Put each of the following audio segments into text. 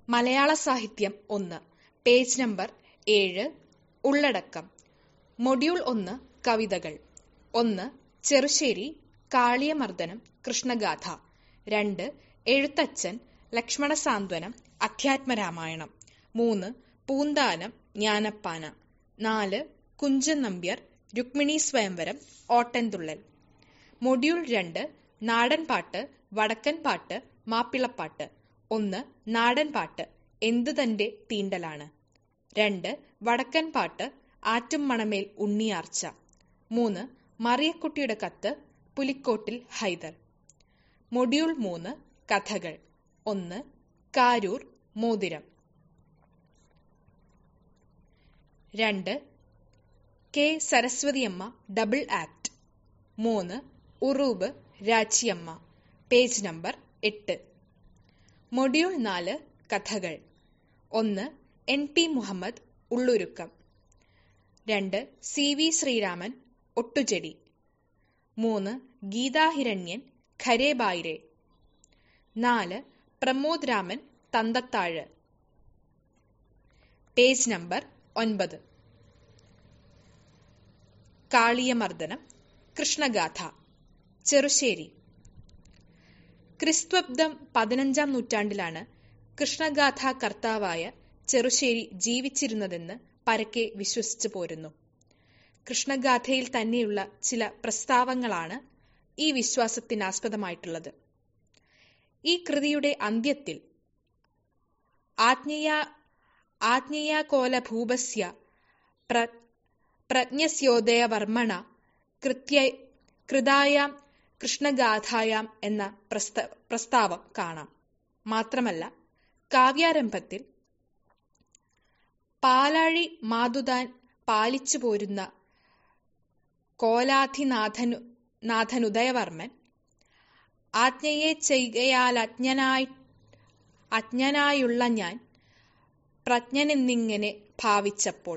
മലയാള സാഹിത്യം ഒന്ന് പേജ് നമ്പർ ഏഴ് ഉള്ളടക്കം മൊഡ്യൂൾ ഒന്ന് കവിതകൾ ഒന്ന് ചെറുശ്ശേരി കാളിയമർദ്ദനം കൃഷ്ണഗാഥ രണ്ട് എഴുത്തച്ഛൻ ലക്ഷ്മണസാന്ത്വനം അധ്യാത്മരാമായണം മൂന്ന് പൂന്താനം ജ്ഞാനപ്പാന നാല് കുഞ്ചൻ നമ്പ്യാർ രുക്മിണി സ്വയംവരം ഓട്ടൻതുള്ളൽ മൊഡ്യൂൾ രണ്ട് നാടൻ പാട്ട് വടക്കൻ പാട്ട് മാപ്പിളപ്പാട്ട് ഒന്ന് നാടൻ പാട്ട് എന്തു തന്റെ തീണ്ടലാണ് രണ്ട് വടക്കൻ പാട്ട് ആറ്റും മണമേൽ ഉണ്ണിയാർച്ച മൂന്ന് മറിയക്കുട്ടിയുടെ കത്ത് പുലിക്കോട്ടിൽ ഹൈദർ മൊഡ്യൂൾ മൂന്ന് കഥകൾ ഒന്ന് കാരൂർ മോതിരം രണ്ട് കെ സരസ്വതിയമ്മ ഡബിൾ ആക്ട് മൂന്ന് ഉറൂബ് രാച്ചിയമ്മ പേജ് നമ്പർ എട്ട് മൊഡ്യൂൾ നാല് കഥകൾ ഒന്ന് എൻ ടി മുഹമ്മദ് ഉള്ളുരുക്കം രണ്ട് സി വി ശ്രീരാമൻ ഒട്ടുചെടി മൂന്ന് ഗീതാഹിരണ്യൻ ഖരേ ബായ്രെ നാല് പ്രമോദ് രാമൻ തന്തത്താഴ് പേജ് നമ്പർ ഒൻപത് കാളിയമർദ്ദനം കൃഷ്ണഗാഥ ചെറുശ്ശേരി ക്രിസ്ത്വബ്ദം പതിനഞ്ചാം നൂറ്റാണ്ടിലാണ് കൃഷ്ണഗാഥ കർത്താവായ ചെറുശ്ശേരി ജീവിച്ചിരുന്നതെന്ന് പരക്കെ വിശ്വസിച്ചു പോരുന്നു കൃഷ്ണഗാഥയിൽ തന്നെയുള്ള ചില പ്രസ്താവങ്ങളാണ് ഈ വിശ്വാസത്തിനാസ്പദമായിട്ടുള്ളത് ഈ കൃതിയുടെ അന്ത്യത്തിൽ ആജ്ഞയാ ആജ്ഞയാകോല ഭൂപസ്യ പ്ര പ്രജ്ഞസ്യോദയവർമ്മണ കൃത്യ കൃതായാം കൃഷ്ണഗാഥായാം എന്ന പ്രസ്ത പ്രസ്താവം കാണാം മാത്രമല്ല കാവ്യാരംഭത്തിൽ പാലാഴി മാതുതാൻ പാലിച്ചു പോരുന്ന കോലാധിനാഥനു നാഥനുദയവർമ്മൻ ആജ്ഞയെ ചെയ്യുകയാൽ അജ്ഞനായി അജ്ഞനായുള്ള ഞാൻ പ്രജ്ഞനെന്നിങ്ങനെ ഭാവിച്ചപ്പോൾ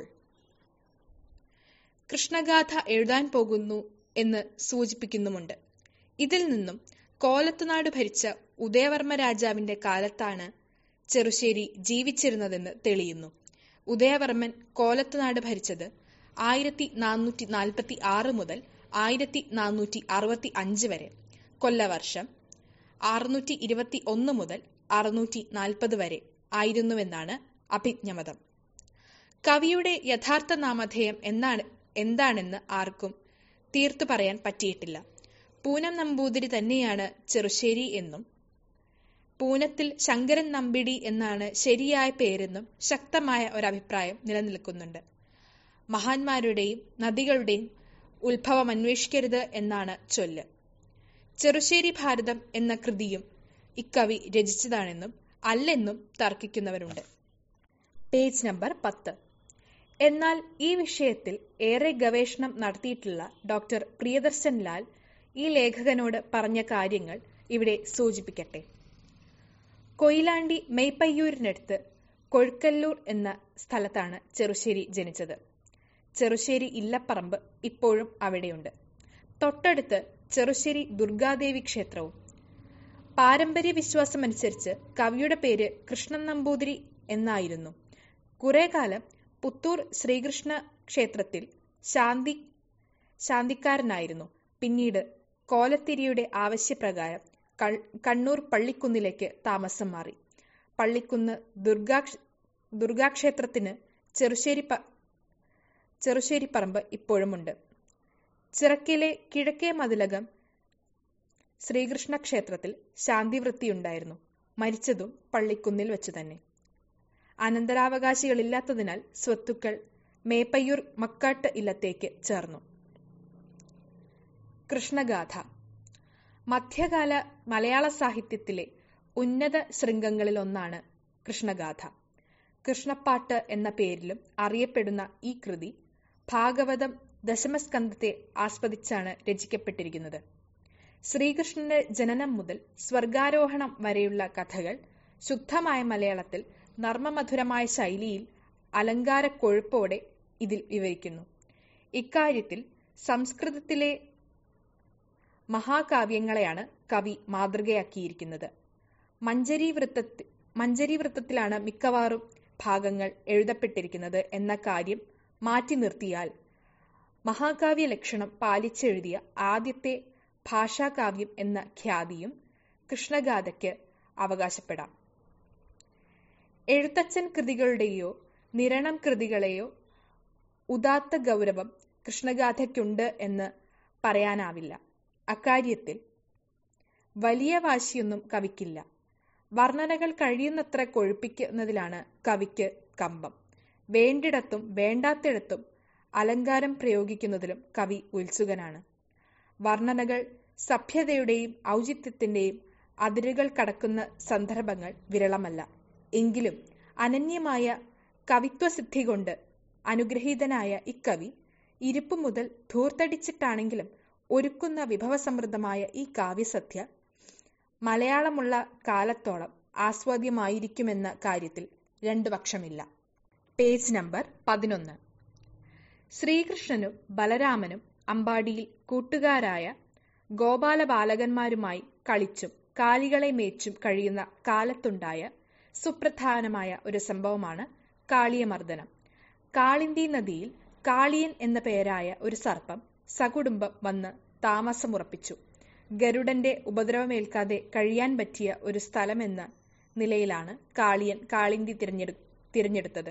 കൃഷ്ണഗാഥ എഴുതാൻ പോകുന്നു എന്ന് സൂചിപ്പിക്കുന്നുമുണ്ട് ഇതിൽ നിന്നും കോലത്തുനാട് ഭരിച്ച ഉദയവർമ്മ രാജാവിന്റെ കാലത്താണ് ചെറുശ്ശേരി ജീവിച്ചിരുന്നതെന്ന് തെളിയുന്നു ഉദയവർമ്മൻ കോലത്തുനാട് ഭരിച്ചത് ആയിരത്തി നാനൂറ്റി നാൽപ്പത്തി ആറ് മുതൽ ആയിരത്തി നാനൂറ്റി അറുപത്തി അഞ്ച് വരെ കൊല്ലവർഷം അറുന്നൂറ്റി ഇരുപത്തി ഒന്ന് മുതൽ അറുന്നൂറ്റി നാൽപ്പത് വരെ ആയിരുന്നുവെന്നാണ് അഭിജ്ഞമതം കവിയുടെ യഥാർത്ഥ നാമധേയം എന്നാണ് എന്താണെന്ന് ആർക്കും തീർത്തു പറയാൻ പറ്റിയിട്ടില്ല പൂനം നമ്പൂതിരി തന്നെയാണ് ചെറുശ്ശേരി എന്നും പൂനത്തിൽ ശങ്കരൻ നമ്പിടി എന്നാണ് ശരിയായ പേരെന്നും ശക്തമായ ഒരഭിപ്രായം നിലനിൽക്കുന്നുണ്ട് മഹാന്മാരുടെയും നദികളുടെയും ഉത്ഭവം അന്വേഷിക്കരുത് എന്നാണ് ചൊല്ല് ചെറുശ്ശേരി ഭാരതം എന്ന കൃതിയും ഇക്കവി രചിച്ചതാണെന്നും അല്ലെന്നും തർക്കിക്കുന്നവരുണ്ട് പേജ് നമ്പർ പത്ത് എന്നാൽ ഈ വിഷയത്തിൽ ഏറെ ഗവേഷണം നടത്തിയിട്ടുള്ള ഡോക്ടർ പ്രിയദർശൻ ലാൽ ഈ ലേഖകനോട് പറഞ്ഞ കാര്യങ്ങൾ ഇവിടെ സൂചിപ്പിക്കട്ടെ കൊയിലാണ്ടി മെയ്പയ്യൂരിനടുത്ത് കൊഴുക്കല്ലൂർ എന്ന സ്ഥലത്താണ് ചെറുശ്ശേരി ജനിച്ചത് ചെറുശ്ശേരി ഇല്ലപ്പറമ്പ് ഇപ്പോഴും അവിടെയുണ്ട് തൊട്ടടുത്ത് ചെറുശ്ശേരി ദുർഗാദേവി ക്ഷേത്രവും പാരമ്പര്യ വിശ്വാസമനുസരിച്ച് കവിയുടെ പേര് കൃഷ്ണൻ നമ്പൂതിരി എന്നായിരുന്നു കുറെ കാലം പുത്തൂർ ശ്രീകൃഷ്ണ ക്ഷേത്രത്തിൽ ശാന്തി ശാന്തിക്കാരനായിരുന്നു പിന്നീട് കോലത്തിരിയുടെ ആവശ്യപ്രകാരം കണ്ണൂർ പള്ളിക്കുന്നിലേക്ക് താമസം മാറി പള്ളിക്കുന്ന് ദുർഗാ ദുർഗാക്ഷേത്രത്തിന് ചെറുശ്ശേരി ചെറുശ്ശേരി പറമ്പ് ഇപ്പോഴുമുണ്ട് ചിറക്കിലെ കിഴക്കേ മതിലകം ശ്രീകൃഷ്ണ ക്ഷേത്രത്തിൽ ശാന്തിവൃത്തിയുണ്ടായിരുന്നു മരിച്ചതും പള്ളിക്കുന്നിൽ വെച്ച് തന്നെ അനന്തരാവകാശികളില്ലാത്തതിനാൽ സ്വത്തുക്കൾ മേപ്പയ്യൂർ മക്കാട്ട് ഇല്ലത്തേക്ക് ചേർന്നു കൃഷ്ണഗാഥ മധ്യകാല മലയാള സാഹിത്യത്തിലെ ഉന്നത ശൃംഗങ്ങളിലൊന്നാണ് കൃഷ്ണഗാഥ കൃഷ്ണപ്പാട്ട് എന്ന പേരിലും അറിയപ്പെടുന്ന ഈ കൃതി ഭാഗവതം ദശമസ്കന്ധത്തെ ആസ്പദിച്ചാണ് രചിക്കപ്പെട്ടിരിക്കുന്നത് ശ്രീകൃഷ്ണന്റെ ജനനം മുതൽ സ്വർഗാരോഹണം വരെയുള്ള കഥകൾ ശുദ്ധമായ മലയാളത്തിൽ നർമ്മമധുരമായ ശൈലിയിൽ അലങ്കാര കൊഴുപ്പോടെ ഇതിൽ വിവരിക്കുന്നു ഇക്കാര്യത്തിൽ സംസ്കൃതത്തിലെ മഹാകാവ്യങ്ങളെയാണ് കവി മാതൃകയാക്കിയിരിക്കുന്നത് മഞ്ചരി വൃത്തത്തി മഞ്ചരി വൃത്തത്തിലാണ് മിക്കവാറും ഭാഗങ്ങൾ എഴുതപ്പെട്ടിരിക്കുന്നത് എന്ന കാര്യം മാറ്റി നിർത്തിയാൽ മഹാകാവ്യ ലക്ഷണം പാലിച്ചെഴുതിയ ആദ്യത്തെ ഭാഷാകാവ്യം എന്ന ഖ്യാതിയും കൃഷ്ണഗാഥയ്ക്ക് അവകാശപ്പെടാം എഴുത്തച്ഛൻ കൃതികളുടെയോ നിരണം കൃതികളെയോ ഉദാത്ത ഗൗരവം കൃഷ്ണഗാഥയ്ക്കുണ്ട് എന്ന് പറയാനാവില്ല അക്കാര്യത്തിൽ വലിയ വാശിയൊന്നും കവിക്കില്ല വർണ്ണനകൾ കഴിയുന്നത്ര കൊഴുപ്പിക്കുന്നതിലാണ് കവിക്ക് കമ്പം വേണ്ടിടത്തും വേണ്ടാത്തിടത്തും അലങ്കാരം പ്രയോഗിക്കുന്നതിലും കവി ഉത്സുകനാണ് വർണ്ണനകൾ സഭ്യതയുടെയും ഔചിത്യത്തിന്റെയും അതിരുകൾ കടക്കുന്ന സന്ദർഭങ്ങൾ വിരളമല്ല എങ്കിലും അനന്യമായ കവിത്വസിദ്ധി കൊണ്ട് അനുഗ്രഹീതനായ ഇക്കവി ഇരിപ്പു മുതൽ ധൂർത്തടിച്ചിട്ടാണെങ്കിലും ഒരുക്കുന്ന വിഭവസമൃദ്ധമായ ഈ കാവ്യസദ്യ മലയാളമുള്ള കാലത്തോളം ആസ്വാദ്യമായിരിക്കുമെന്ന കാര്യത്തിൽ രണ്ടു പക്ഷമില്ല പേജ് നമ്പർ പതിനൊന്ന് ശ്രീകൃഷ്ണനും ബലരാമനും അമ്പാടിയിൽ കൂട്ടുകാരായ ഗോപാല ബാലകന്മാരുമായി കളിച്ചും കാലികളെ മേച്ചും കഴിയുന്ന കാലത്തുണ്ടായ സുപ്രധാനമായ ഒരു സംഭവമാണ് കാളിയമർദ്ദനം കാളിന്തി നദിയിൽ കാളിയൻ എന്ന പേരായ ഒരു സർപ്പം സകുടുംബം വന്ന് താമസമുറപ്പിച്ചു ഗരുഡന്റെ ഉപദ്രവമേൽക്കാതെ കഴിയാൻ പറ്റിയ ഒരു സ്ഥലമെന്ന നിലയിലാണ് കാളിയൻ കാളിന്തി തിരഞ്ഞെടു തിരഞ്ഞെടുത്തത്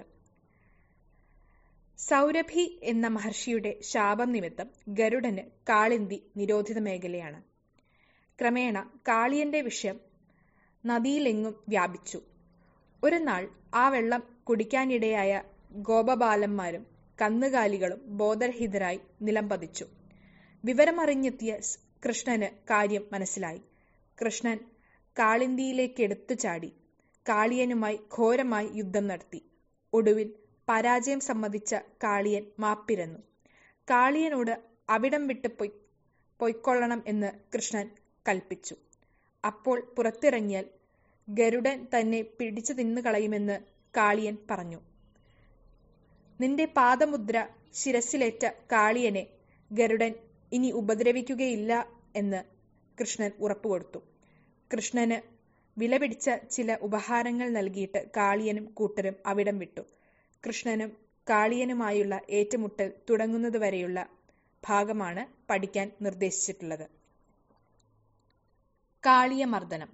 സൗരഭി എന്ന മഹർഷിയുടെ ശാപം നിമിത്തം ഗരുഡന് കാളിന്തി നിരോധിത മേഖലയാണ് ക്രമേണ കാളിയന്റെ വിഷയം നദിയിലെങ്ങും വ്യാപിച്ചു ഒരു നാൾ ആ വെള്ളം കുടിക്കാനിടയായ ഗോപബാലന്മാരും കന്നുകാലികളും ബോധരഹിതരായി നിലം പതിച്ചു വിവരമറിഞ്ഞെത്തിയ കൃഷ്ണന് കാര്യം മനസ്സിലായി കൃഷ്ണൻ കാളിന്തിയിലേക്ക് എടുത്തു ചാടി കാളിയനുമായി ഘോരമായി യുദ്ധം നടത്തി ഒടുവിൽ പരാജയം സമ്മതിച്ച കാളിയൻ മാപ്പിരന്നു കാളിയനോട് അവിടം വിട്ട് പൊയ് പൊയ്ക്കൊള്ളണം എന്ന് കൃഷ്ണൻ കൽപ്പിച്ചു അപ്പോൾ പുറത്തിറങ്ങിയാൽ ഗരുഡൻ തന്നെ പിടിച്ചു തിന്നു കളയുമെന്ന് കാളിയൻ പറഞ്ഞു നിന്റെ പാദമുദ്ര ശിരസിലേറ്റ കാളിയനെ ഗരുഡൻ ഇനി ഉപദ്രവിക്കുകയില്ല എന്ന് കൃഷ്ണൻ ഉറപ്പുകൊടുത്തു കൃഷ്ണന് വിലപിടിച്ച ചില ഉപഹാരങ്ങൾ നൽകിയിട്ട് കാളിയനും കൂട്ടരും അവിടം വിട്ടു കൃഷ്ണനും കാളിയനുമായുള്ള ഏറ്റുമുട്ടൽ തുടങ്ങുന്നതുവരെയുള്ള ഭാഗമാണ് പഠിക്കാൻ നിർദ്ദേശിച്ചിട്ടുള്ളത് കാളിയമർദ്ദനം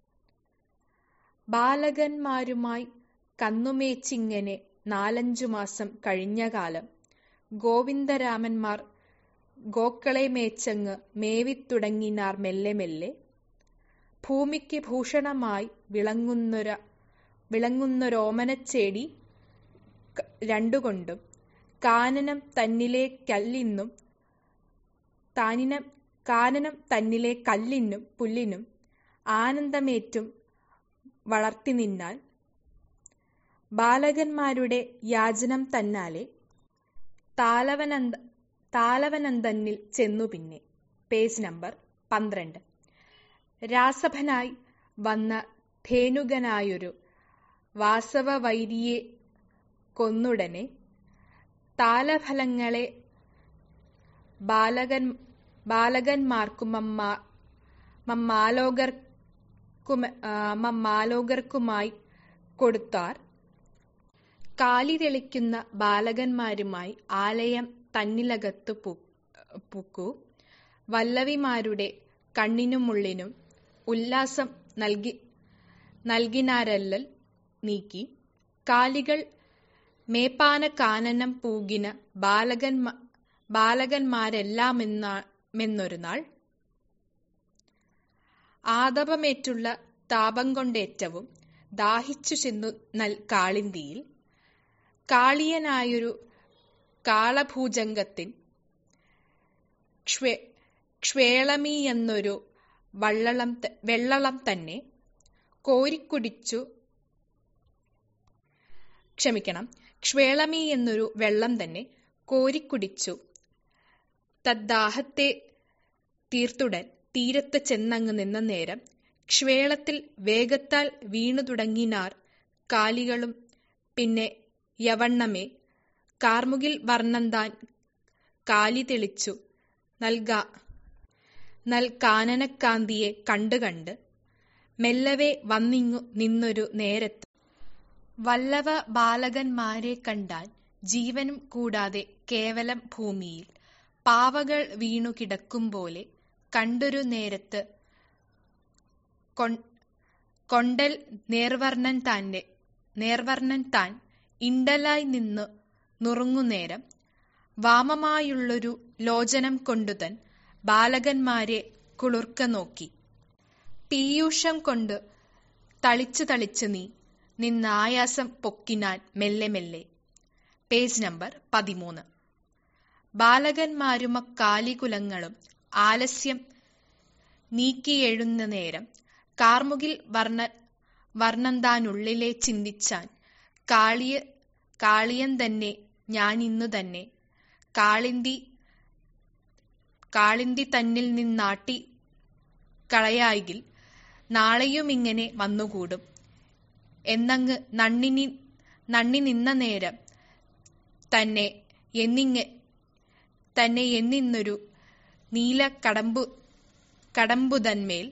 ബാലകന്മാരുമായി കന്നുമേച്ചിങ്ങനെ നാലഞ്ചു മാസം കഴിഞ്ഞ കാലം ഗോവിന്ദരാമന്മാർ ഗോക്കളെ മേച്ചങ്ങ് മേവിത്തുടങ്ങിനാർ മെല്ലെ മെല്ലെ ഭൂമിക്ക് ഭൂഷണമായി വിളങ്ങുന്നൊര വിളങ്ങുന്നൊരോമനച്ചേടി രണ്ടുകൊണ്ടും കാനനം തന്നിലെ കല്ലിന്നും താനിനം കാനനം തന്നിലെ കല്ലിനും പുല്ലിനും ആനന്ദമേറ്റും വളർത്തി നിന്നാൽ ബാലകന്മാരുടെ യാചനം തന്നാലെ താലവനന്ദ താലവനന്ദനിൽ ചെന്നു പിന്നെ പേജ് നമ്പർ പന്ത്രണ്ട് രാസഭനായി വന്ന ധേനുകനായൊരു വാസവവൈരിയെ കൊന്നുടനെ താലഫലങ്ങളെ ബാലകൻ ബാലകന്മാർക്കും മമ്മാലോകർക്കും മമ്മാലോകർക്കുമായി കൊടുത്താർ കാലി തെളിക്കുന്ന ബാലകന്മാരുമായി ആലയം തന്നിലകത്തു പൂക്കൂ വല്ലവിമാരുടെ കണ്ണിനുമുള്ളിനും ഉല്ലാസം നൽകി നൽകിനാരല്ലൽ നീക്കി കാലികൾ മേപ്പാന കാനനം പൂകിന ബാലകന്മാ ബാലകന്മാരെല്ലാമെന്നൊരു നാൾ ആതപമേറ്റുള്ള താപം കൊണ്ടേറ്റവും ദാഹിച്ചു ചെന്നു നൽ കാളിന്തിയിൽ കാളിയനായൊരു കാളഭൂജംഗത്തിൻ ക്ഷേളമി എന്നൊരു വള്ളളം വെള്ളളം തന്നെ കോരിക്കുടിച്ചു ക്ഷമിക്കണം ക്ഷേളമി എന്നൊരു വെള്ളം തന്നെ കോരിക്കുടിച്ചു തദ്ദാഹത്തെ തീർത്തുടൻ തീരത്ത് ചെന്നങ്ങ് നിന്ന നേരം ക്ഷേളത്തിൽ വേഗത്താൽ വീണു തുടങ്ങിനാർ കാലികളും പിന്നെ യവണ്ണമേ കാർമുകിൽ വർണ്ണന്താൻ കാലി തെളിച്ചു നൽകാ നൽ കാനനക്കാന്തിയെ കണ്ടു കണ്ട് മെല്ലവേ വന്നിങ്ങു നിന്നൊരു നേരത്ത് വല്ലവ ബാലകന്മാരെ കണ്ടാൽ ജീവനും കൂടാതെ കേവലം ഭൂമിയിൽ പാവകൾ വീണു കിടക്കും പോലെ കണ്ടൊരു നേരത്ത് കൊണ്ടൽ നേർവർണ്ണൻ താന്റെ നേർവർണ്ണൻ താൻ ഇണ്ടലായി നിന്നു നുറുങ്ങുനേരം വാമമായുള്ളൊരു ലോചനം കൊണ്ടുതൻ ബാലകന്മാരെ കുളിർക്ക നോക്കി പീയൂഷം കൊണ്ട് തളിച്ചു തളിച്ച് നീ നിന്നായാസം പൊക്കിനാൻ മെല്ലെ മെല്ലെ പേജ് നമ്പർ പതിമൂന്ന് ബാലകന്മാരുമ കാലികുലങ്ങളും ആലസ്യം നീക്കിയെഴുന്ന നേരം കാർമുകിൽ വർണ്ണ വർണ്ണന്താനുള്ളിലെ ചിന്തിച്ചാൻ കാളിയ കാളിയൻ തന്നെ ഞാനിന്നു തന്നെ കാളിന്തി കാളിന്തി തന്നിൽ നിന്നാട്ടി കളയായിൽ നാളെയുമിങ്ങനെ വന്നുകൂടും എന്നങ്ങ് നണ്ണിനി നണ്ണി നിന്ന നേരം തന്നെ എന്നിങ്ങ തന്നെ എന്നിന്നൊരു നീല കടമ്പു കടമ്പുതന്മേൽ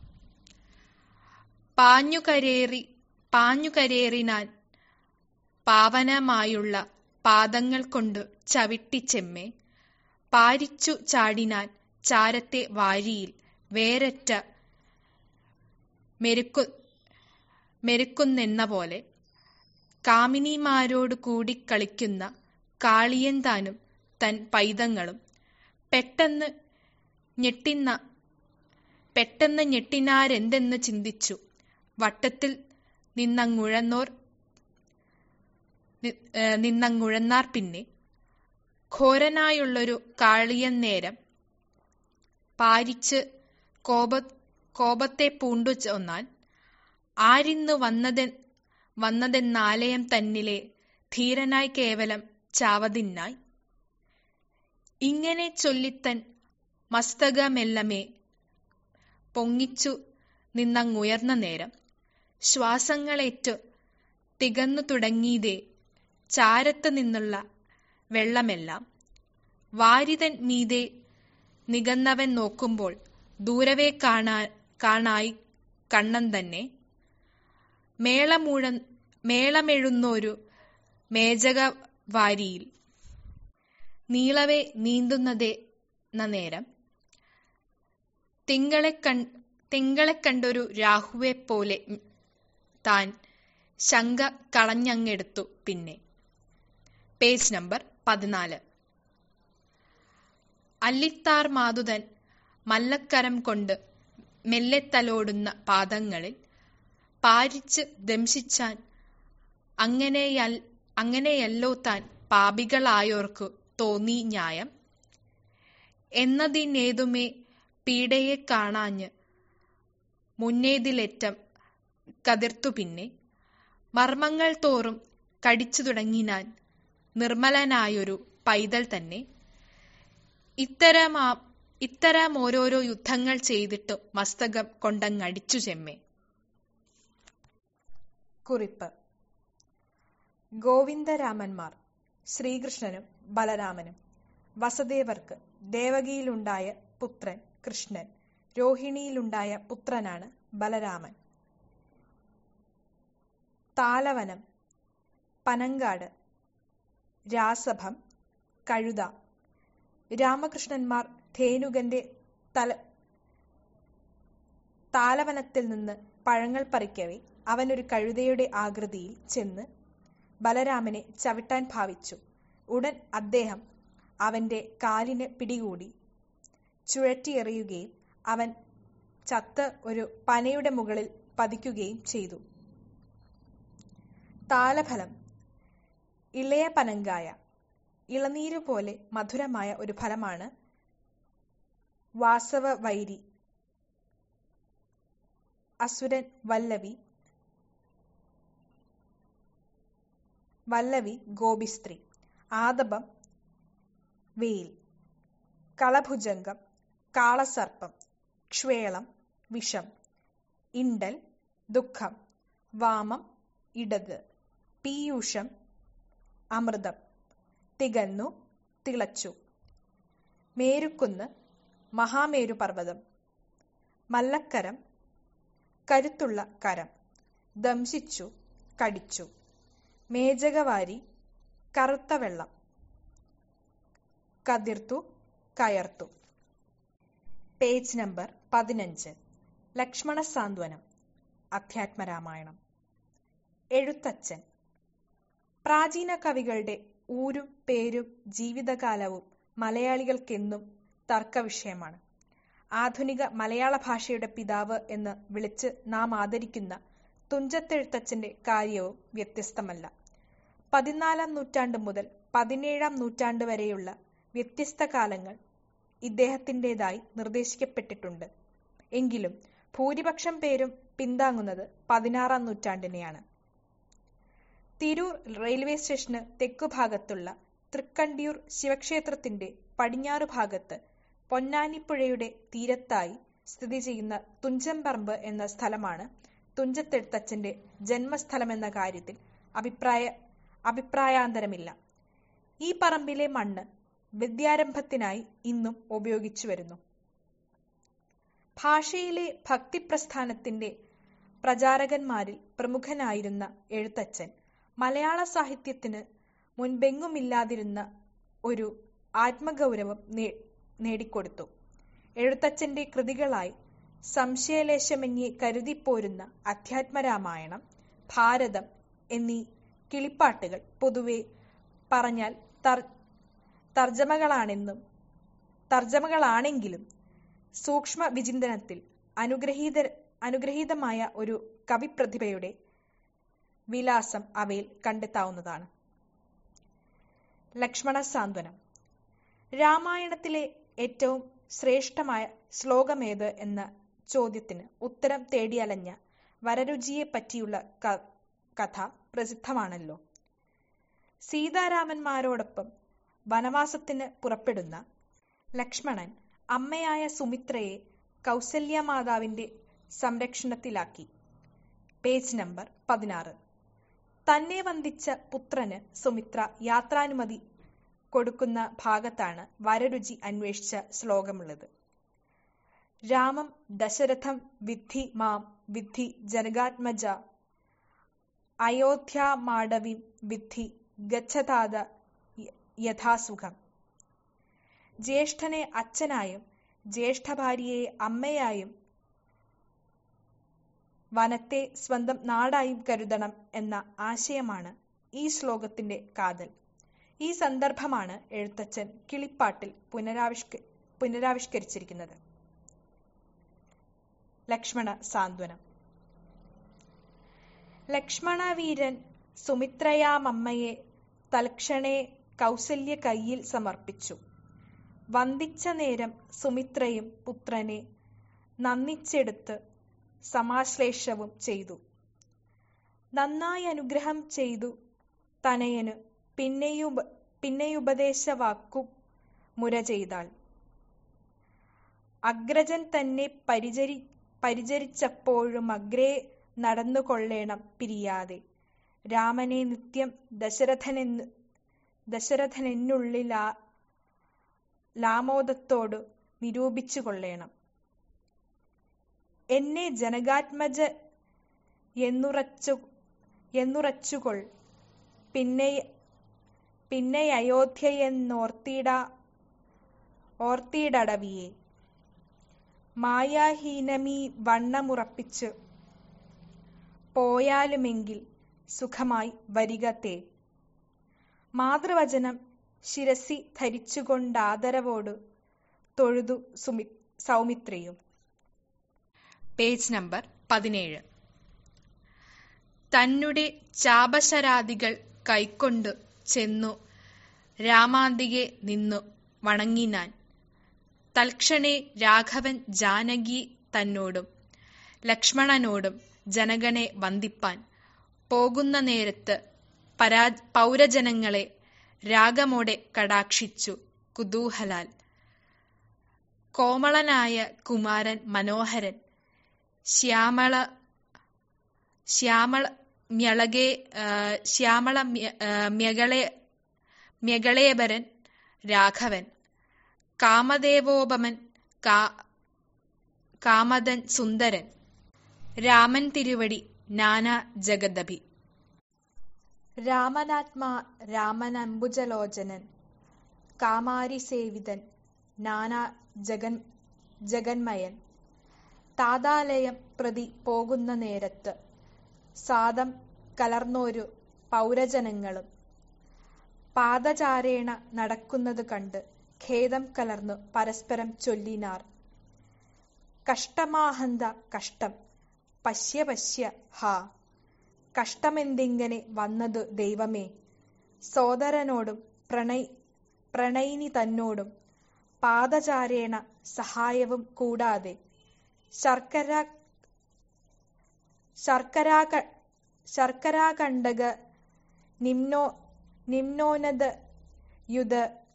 പാഞ്ഞുകരേറി പാഞ്ഞുകരേറിനാൻ പാവനമായുള്ള പാദങ്ങൾ കൊണ്ടു ചവിട്ടിച്ചെമ്മെ പാരിച്ചു ചാടിനാൻ ചാരത്തെ വാരിയിൽ വേരറ്റ മെരുക്കു മെരുക്കുന്നെന്ന പോലെ കാമിനിമാരോട് കൂടി കളിക്കുന്ന കാളിയൻ താനും തൻ പൈതങ്ങളും പെട്ടെന്ന് ഞെട്ടിന്ന പെട്ടെന്ന് ഞെട്ടിനാരെന്തെന്ന് ചിന്തിച്ചു വട്ടത്തിൽ നിന്നങ്ങുഴന്നോർ നിന്നങ്ങുഴന്നാർ പിന്നെ ഘോരനായുള്ളൊരു കാളിയൻ നേരം പാരിച്ച് കോപ കോപത്തെ പൂണ്ടു ചൊന്നാൽ ആരിന്ന് വന്നതെ വന്നതെന്നാലയം തന്നിലെ ധീരനായി കേവലം ചാവതിന്നായി ഇങ്ങനെ ചൊല്ലിത്തൻ മസ്തകമെല്ലമേ പൊങ്ങിച്ചു നിന്നങ്ങുയർന്ന നേരം ശ്വാസങ്ങളേറ്റു തികന്നു തുടങ്ങിയതേ ചാരത്ത് നിന്നുള്ള വെള്ളമെല്ലാം വാരിതൻ മീതെ നികന്നവൻ നോക്കുമ്പോൾ ദൂരവേ കാണാ കാണായി കണ്ണൻ തന്നെ മേളമൂഴ മേളമെഴുന്നൊരു മേജക വാരിയിൽ നീളവേ നീന്തുന്നതേ നേരം തിങ്കളെ കൺ തിങ്കളെ കണ്ടൊരു രാഹുവെ പോലെ താൻ ശങ്ക കളഞ്ഞങ്ങെടുത്തു പിന്നെ പേജ് നമ്പർ പതിനാല് അല്ലിത്താർ മാതുതൻ മല്ലക്കരം കൊണ്ട് മെല്ലെ തലോടുന്ന പാദങ്ങളിൽ പാരിച്ച് ദംശിച്ചാൻ അങ്ങനെയൽ അങ്ങനെയല്ലോ താൻ പാപികളായോർക്കു തോന്നി ന്യായം എന്നതിനേതുമേ പീഡയെ കാണാഞ്ഞ് മുന്നേതിലേറ്റം കതിർത്തു പിന്നെ മർമ്മങ്ങൾ തോറും കടിച്ചു തുടങ്ങിനാൻ നിർമ്മലനായൊരു പൈതൽ തന്നെ ഇത്തരമാ ഇത്തരം ഓരോരോ യുദ്ധങ്ങൾ ചെയ്തിട്ട് മസ്തകം കൊണ്ടങ്ങടിച്ചു ചെമ്മേ കുറിപ്പ് ഗോവിന്ദരാമന്മാർ ശ്രീകൃഷ്ണനും ബലരാമനും വസുദേവർക്ക് ദേവകിയിലുണ്ടായ പുത്രൻ കൃഷ്ണൻ രോഹിണിയിലുണ്ടായ പുത്രനാണ് ബലരാമൻ താലവനം പനങ്കാട് രാസഭം കഴുത രാമകൃഷ്ണന്മാർ ധേനുകന്റെ തല താലവനത്തിൽ നിന്ന് പഴങ്ങൾ പറിക്കവേ അവനൊരു കഴുതയുടെ ആകൃതിയിൽ ചെന്ന് ബലരാമനെ ചവിട്ടാൻ ഭാവിച്ചു ഉടൻ അദ്ദേഹം അവന്റെ കാലിന് പിടികൂടി ചുഴറ്റിയെറിയുകയും അവൻ ചത്ത് ഒരു പനയുടെ മുകളിൽ പതിക്കുകയും ചെയ്തു താലഫലം ഇളയ പനങ്കായ ഇളനീരു പോലെ മധുരമായ ഒരു ഫലമാണ് വാസവ വൈരി അസുരൻ വല്ലവി വല്ലവി ഗോപിസ്ത്രീ ആദപം വെയിൽ കളഭുജംഗം കാളസർപ്പം ക്ഷ്വേളം വിഷം ഇണ്ടൽ ദുഃഖം വാമം ഇടത് പീയൂഷം അമൃതം തികന്നു തിളച്ചു മേരുക്കുന്ന് മഹാമേരു പർവ്വതം മല്ലക്കരം കരുത്തുള്ള കരം ദംശിച്ചു കടിച്ചു മേജകവാരി കറുത്ത വെള്ളം കതിർത്തു കയർത്തു പേജ് നമ്പർ പതിനഞ്ച് ലക്ഷ്മണ സാന്ത്വനം അധ്യാത്മരാമായണം എഴുത്തച്ഛൻ പ്രാചീന കവികളുടെ ഊരും പേരും ജീവിതകാലവും മലയാളികൾക്കെന്നും തർക്കവിഷയമാണ് ആധുനിക മലയാള ഭാഷയുടെ പിതാവ് എന്ന് വിളിച്ച് നാം ആദരിക്കുന്ന തുഞ്ചത്തെഴുത്തച്ഛന്റെ കാര്യവും വ്യത്യസ്തമല്ല പതിനാലാം നൂറ്റാണ്ട് മുതൽ പതിനേഴാം നൂറ്റാണ്ട് വരെയുള്ള വ്യത്യസ്ത കാലങ്ങൾ ഇദ്ദേഹത്തിൻ്റെതായി നിർദ്ദേശിക്കപ്പെട്ടിട്ടുണ്ട് എങ്കിലും ഭൂരിപക്ഷം പേരും പിന്താങ്ങുന്നത് പതിനാറാം നൂറ്റാണ്ടിനെയാണ് തിരൂർ റെയിൽവേ സ്റ്റേഷന് തെക്കുഭാഗത്തുള്ള തൃക്കണ്ടിയൂർ ശിവക്ഷേത്രത്തിന്റെ പടിഞ്ഞാറു ഭാഗത്ത് പൊന്നാനിപ്പുഴയുടെ തീരത്തായി സ്ഥിതി ചെയ്യുന്ന തുഞ്ചംപറമ്പ് എന്ന സ്ഥലമാണ് തുഞ്ചത്തെഴുത്തച്ഛന്റെ ജന്മസ്ഥലമെന്ന കാര്യത്തിൽ അഭിപ്രായ അഭിപ്രായാന്തരമില്ല ഈ പറമ്പിലെ മണ്ണ് വിദ്യാരംഭത്തിനായി ഇന്നും ഉപയോഗിച്ചു വരുന്നു ഭാഷയിലെ ഭക്തിപ്രസ്ഥാനത്തിന്റെ പ്രചാരകന്മാരിൽ പ്രമുഖനായിരുന്ന എഴുത്തച്ഛൻ മലയാള സാഹിത്യത്തിന് മുൻപെങ്ങുമില്ലാതിരുന്ന ഒരു ആത്മഗൗരവം നേടിക്കൊടുത്തു എഴുത്തച്ഛന്റെ കൃതികളായി സംശയലേശമെന്യെ കരുതിപ്പോരുന്ന അധ്യാത്മരാമായണം ഭാരതം എന്നീ കിളിപ്പാട്ടുകൾ പൊതുവെ പറഞ്ഞാൽ തർ തർജ്ജമകളാണെന്നും തർജ്ജമകളാണെങ്കിലും സൂക്ഷ്മ വിചിന്തനത്തിൽ അനുഗ്രഹീത അനുഗ്രഹീതമായ ഒരു കവിപ്രതിഭയുടെ വിലാസം അവയിൽ കണ്ടെത്താവുന്നതാണ് ലക്ഷ്മണ സാന്ത്വനം രാമായണത്തിലെ ഏറ്റവും ശ്രേഷ്ഠമായ ശ്ലോകമേത് എന്ന ചോദ്യത്തിന് ഉത്തരം തേടിയലഞ്ഞ വരരുചിയെ പറ്റിയുള്ള കഥ പ്രസിദ്ധമാണല്ലോ സീതാരാമന്മാരോടൊപ്പം വനവാസത്തിന് പുറപ്പെടുന്ന ലക്ഷ്മണൻ അമ്മയായ സുമിത്രയെ കൗസല്യ മാതാവിന്റെ സംരക്ഷണത്തിലാക്കി പേജ് നമ്പർ പതിനാറ് തന്നെ വന്ദിച്ച പുത്രന് സുമിത്ര യാത്രാനുമതി കൊടുക്കുന്ന ഭാഗത്താണ് വരരുചി അന്വേഷിച്ച ശ്ലോകമുള്ളത് രാമം ദശരഥം വിദ്ധി മാം വിദ്ധി ജനകാത്മജ അയോധ്യാമാടവിം വിദ്ധി ഗച്ഛതാത യഥാസുഖം ജ്യേഷ്ഠനെ അച്ഛനായും ജ്യേഷ്ഠഭാര്യയെ അമ്മയായും വനത്തെ സ്വന്തം നാടായും കരുതണം എന്ന ആശയമാണ് ഈ ശ്ലോകത്തിന്റെ കാതൽ ഈ സന്ദർഭമാണ് എഴുത്തച്ഛൻ കിളിപ്പാട്ടിൽ പുനരാവിഷ്ക പുനരാവിഷ്കരിച്ചിരിക്കുന്നത് ലക്ഷ്മണ സാന്ത്വനം ലക്ഷ്മണവീരൻ സുമിത്രയാമമ്മയെ തൽക്ഷണേ കൗസല്യ കയ്യിൽ സമർപ്പിച്ചു വന്ദിച്ച നേരം സുമിത്രയും പുത്രനെ നന്ദിച്ചെടുത്ത് സമാശ്ലേഷവും ചെയ്തു നന്നായി അനുഗ്രഹം ചെയ്തു തനയന് പിന്നെയുപ പിന്നെയുപദേശവാക്കു മുര ചെയ്താൾ അഗ്രജൻ തന്നെ പരിചരി പരിചരിച്ചപ്പോഴും അഗ്രേ നടന്നുകൊള്ളേണം പിരിയാതെ രാമനെ നിത്യം ദശരഥനെന്ന് ദശരഥനെന്നുള്ളിൽ ലാമോദത്തോട് നിരൂപിച്ചു കൊള്ളേണം എന്നെ ജനകാത്മജ എന്നുറച്ചു എന്നുറച്ചുകൊൾ പിന്നെ പിന്നെ അയോധ്യയെന്നോർത്തിട ഓർത്തിടടവിയെ മായാഹീനമീ വണ്ണമുറപ്പിച്ച് പോയാലുമെങ്കിൽ സുഖമായി വരികത്തെ മാതൃവചനം ശിരസി ധരിച്ചുകൊണ്ടാദരവോട് തൊഴുതു സുമി സൗമിത്രിയും പേജ് നമ്പർ പതിനേഴ് തന്നെ ചാപശരാദികൾ കൈക്കൊണ്ടു ചെന്നു രാമാന്തികെ നിന്നു വണങ്ങിനാൻ തൽക്ഷണേ രാഘവൻ ജാനകി തന്നോടും ലക്ഷ്മണനോടും ജനകനെ വന്ദിപ്പാൻ പോകുന്ന നേരത്ത് പരാ പൗരജനങ്ങളെ രാഗമോടെ കടാക്ഷിച്ചു കുതൂഹലാൽ കോമളനായ കുമാരൻ മനോഹരൻ ശ്യാമള ശ്യാമള മ്യളകെ ശ്യാമള മ്യകളെ മ്യകളേബരൻ രാഘവൻ കാമദേവോപമൻ കാ കാമദൻ സുന്ദരൻ രാമൻ തിരുവടി നാനാ ജഗദഭി രാമനാത്മാ രാമനംബുജലോചനൻ കാമാരി സേവിതൻ നാനാ ജഗൻ ജഗന്മയൻ താതാലയം പ്രതി പോകുന്ന നേരത്ത് സാദം കലർന്നോരു പൗരജനങ്ങളും പാദചാരേണ നടക്കുന്നത് കണ്ട് ഖേദം കലർന്നു പരസ്പരം ചൊല്ലിനാർ കഷ്ടമാഹന്ത കഷ്ടം പശ്യ പശ്യ ഹാ കഷ്ടമെന്തിങ്ങനെ വന്നതു ദൈവമേ സോദരനോടും പ്രണയി പ്രണയിനി തന്നോടും പാദചാരേണ സഹായവും കൂടാതെ ശർക്കര ശർക്കരാക ശർക്കരാകണ്ടക നിമ്നോ നിമ്നോന്നത യുധ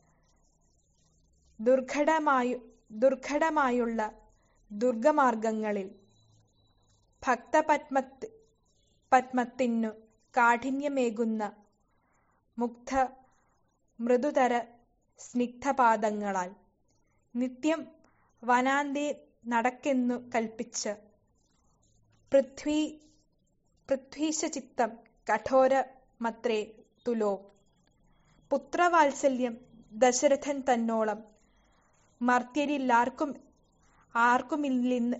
ദുർഘടമായു ദുർഘടമായുള്ള ദുർഗമാർഗങ്ങളിൽ ഭക്തപത്മത്ത് പത്മത്തിനു കാഠിന്യമേകുന്ന മുഗ്ധ മൃദുതര സ്നിഗ്ധപാദങ്ങളാൽ നിത്യം വനാന്തേ നടക്കെന്നു കൽപ്പിച്ച് പൃഥ്വി പൃഥ്വീശചിത്തം കഠോരമത്രേ തുലോ പുത്രവാത്സല്യം ദശരഥൻ തന്നോളം മർത്യരില്ലാർക്കും ആർക്കുമില്ലെന്ന്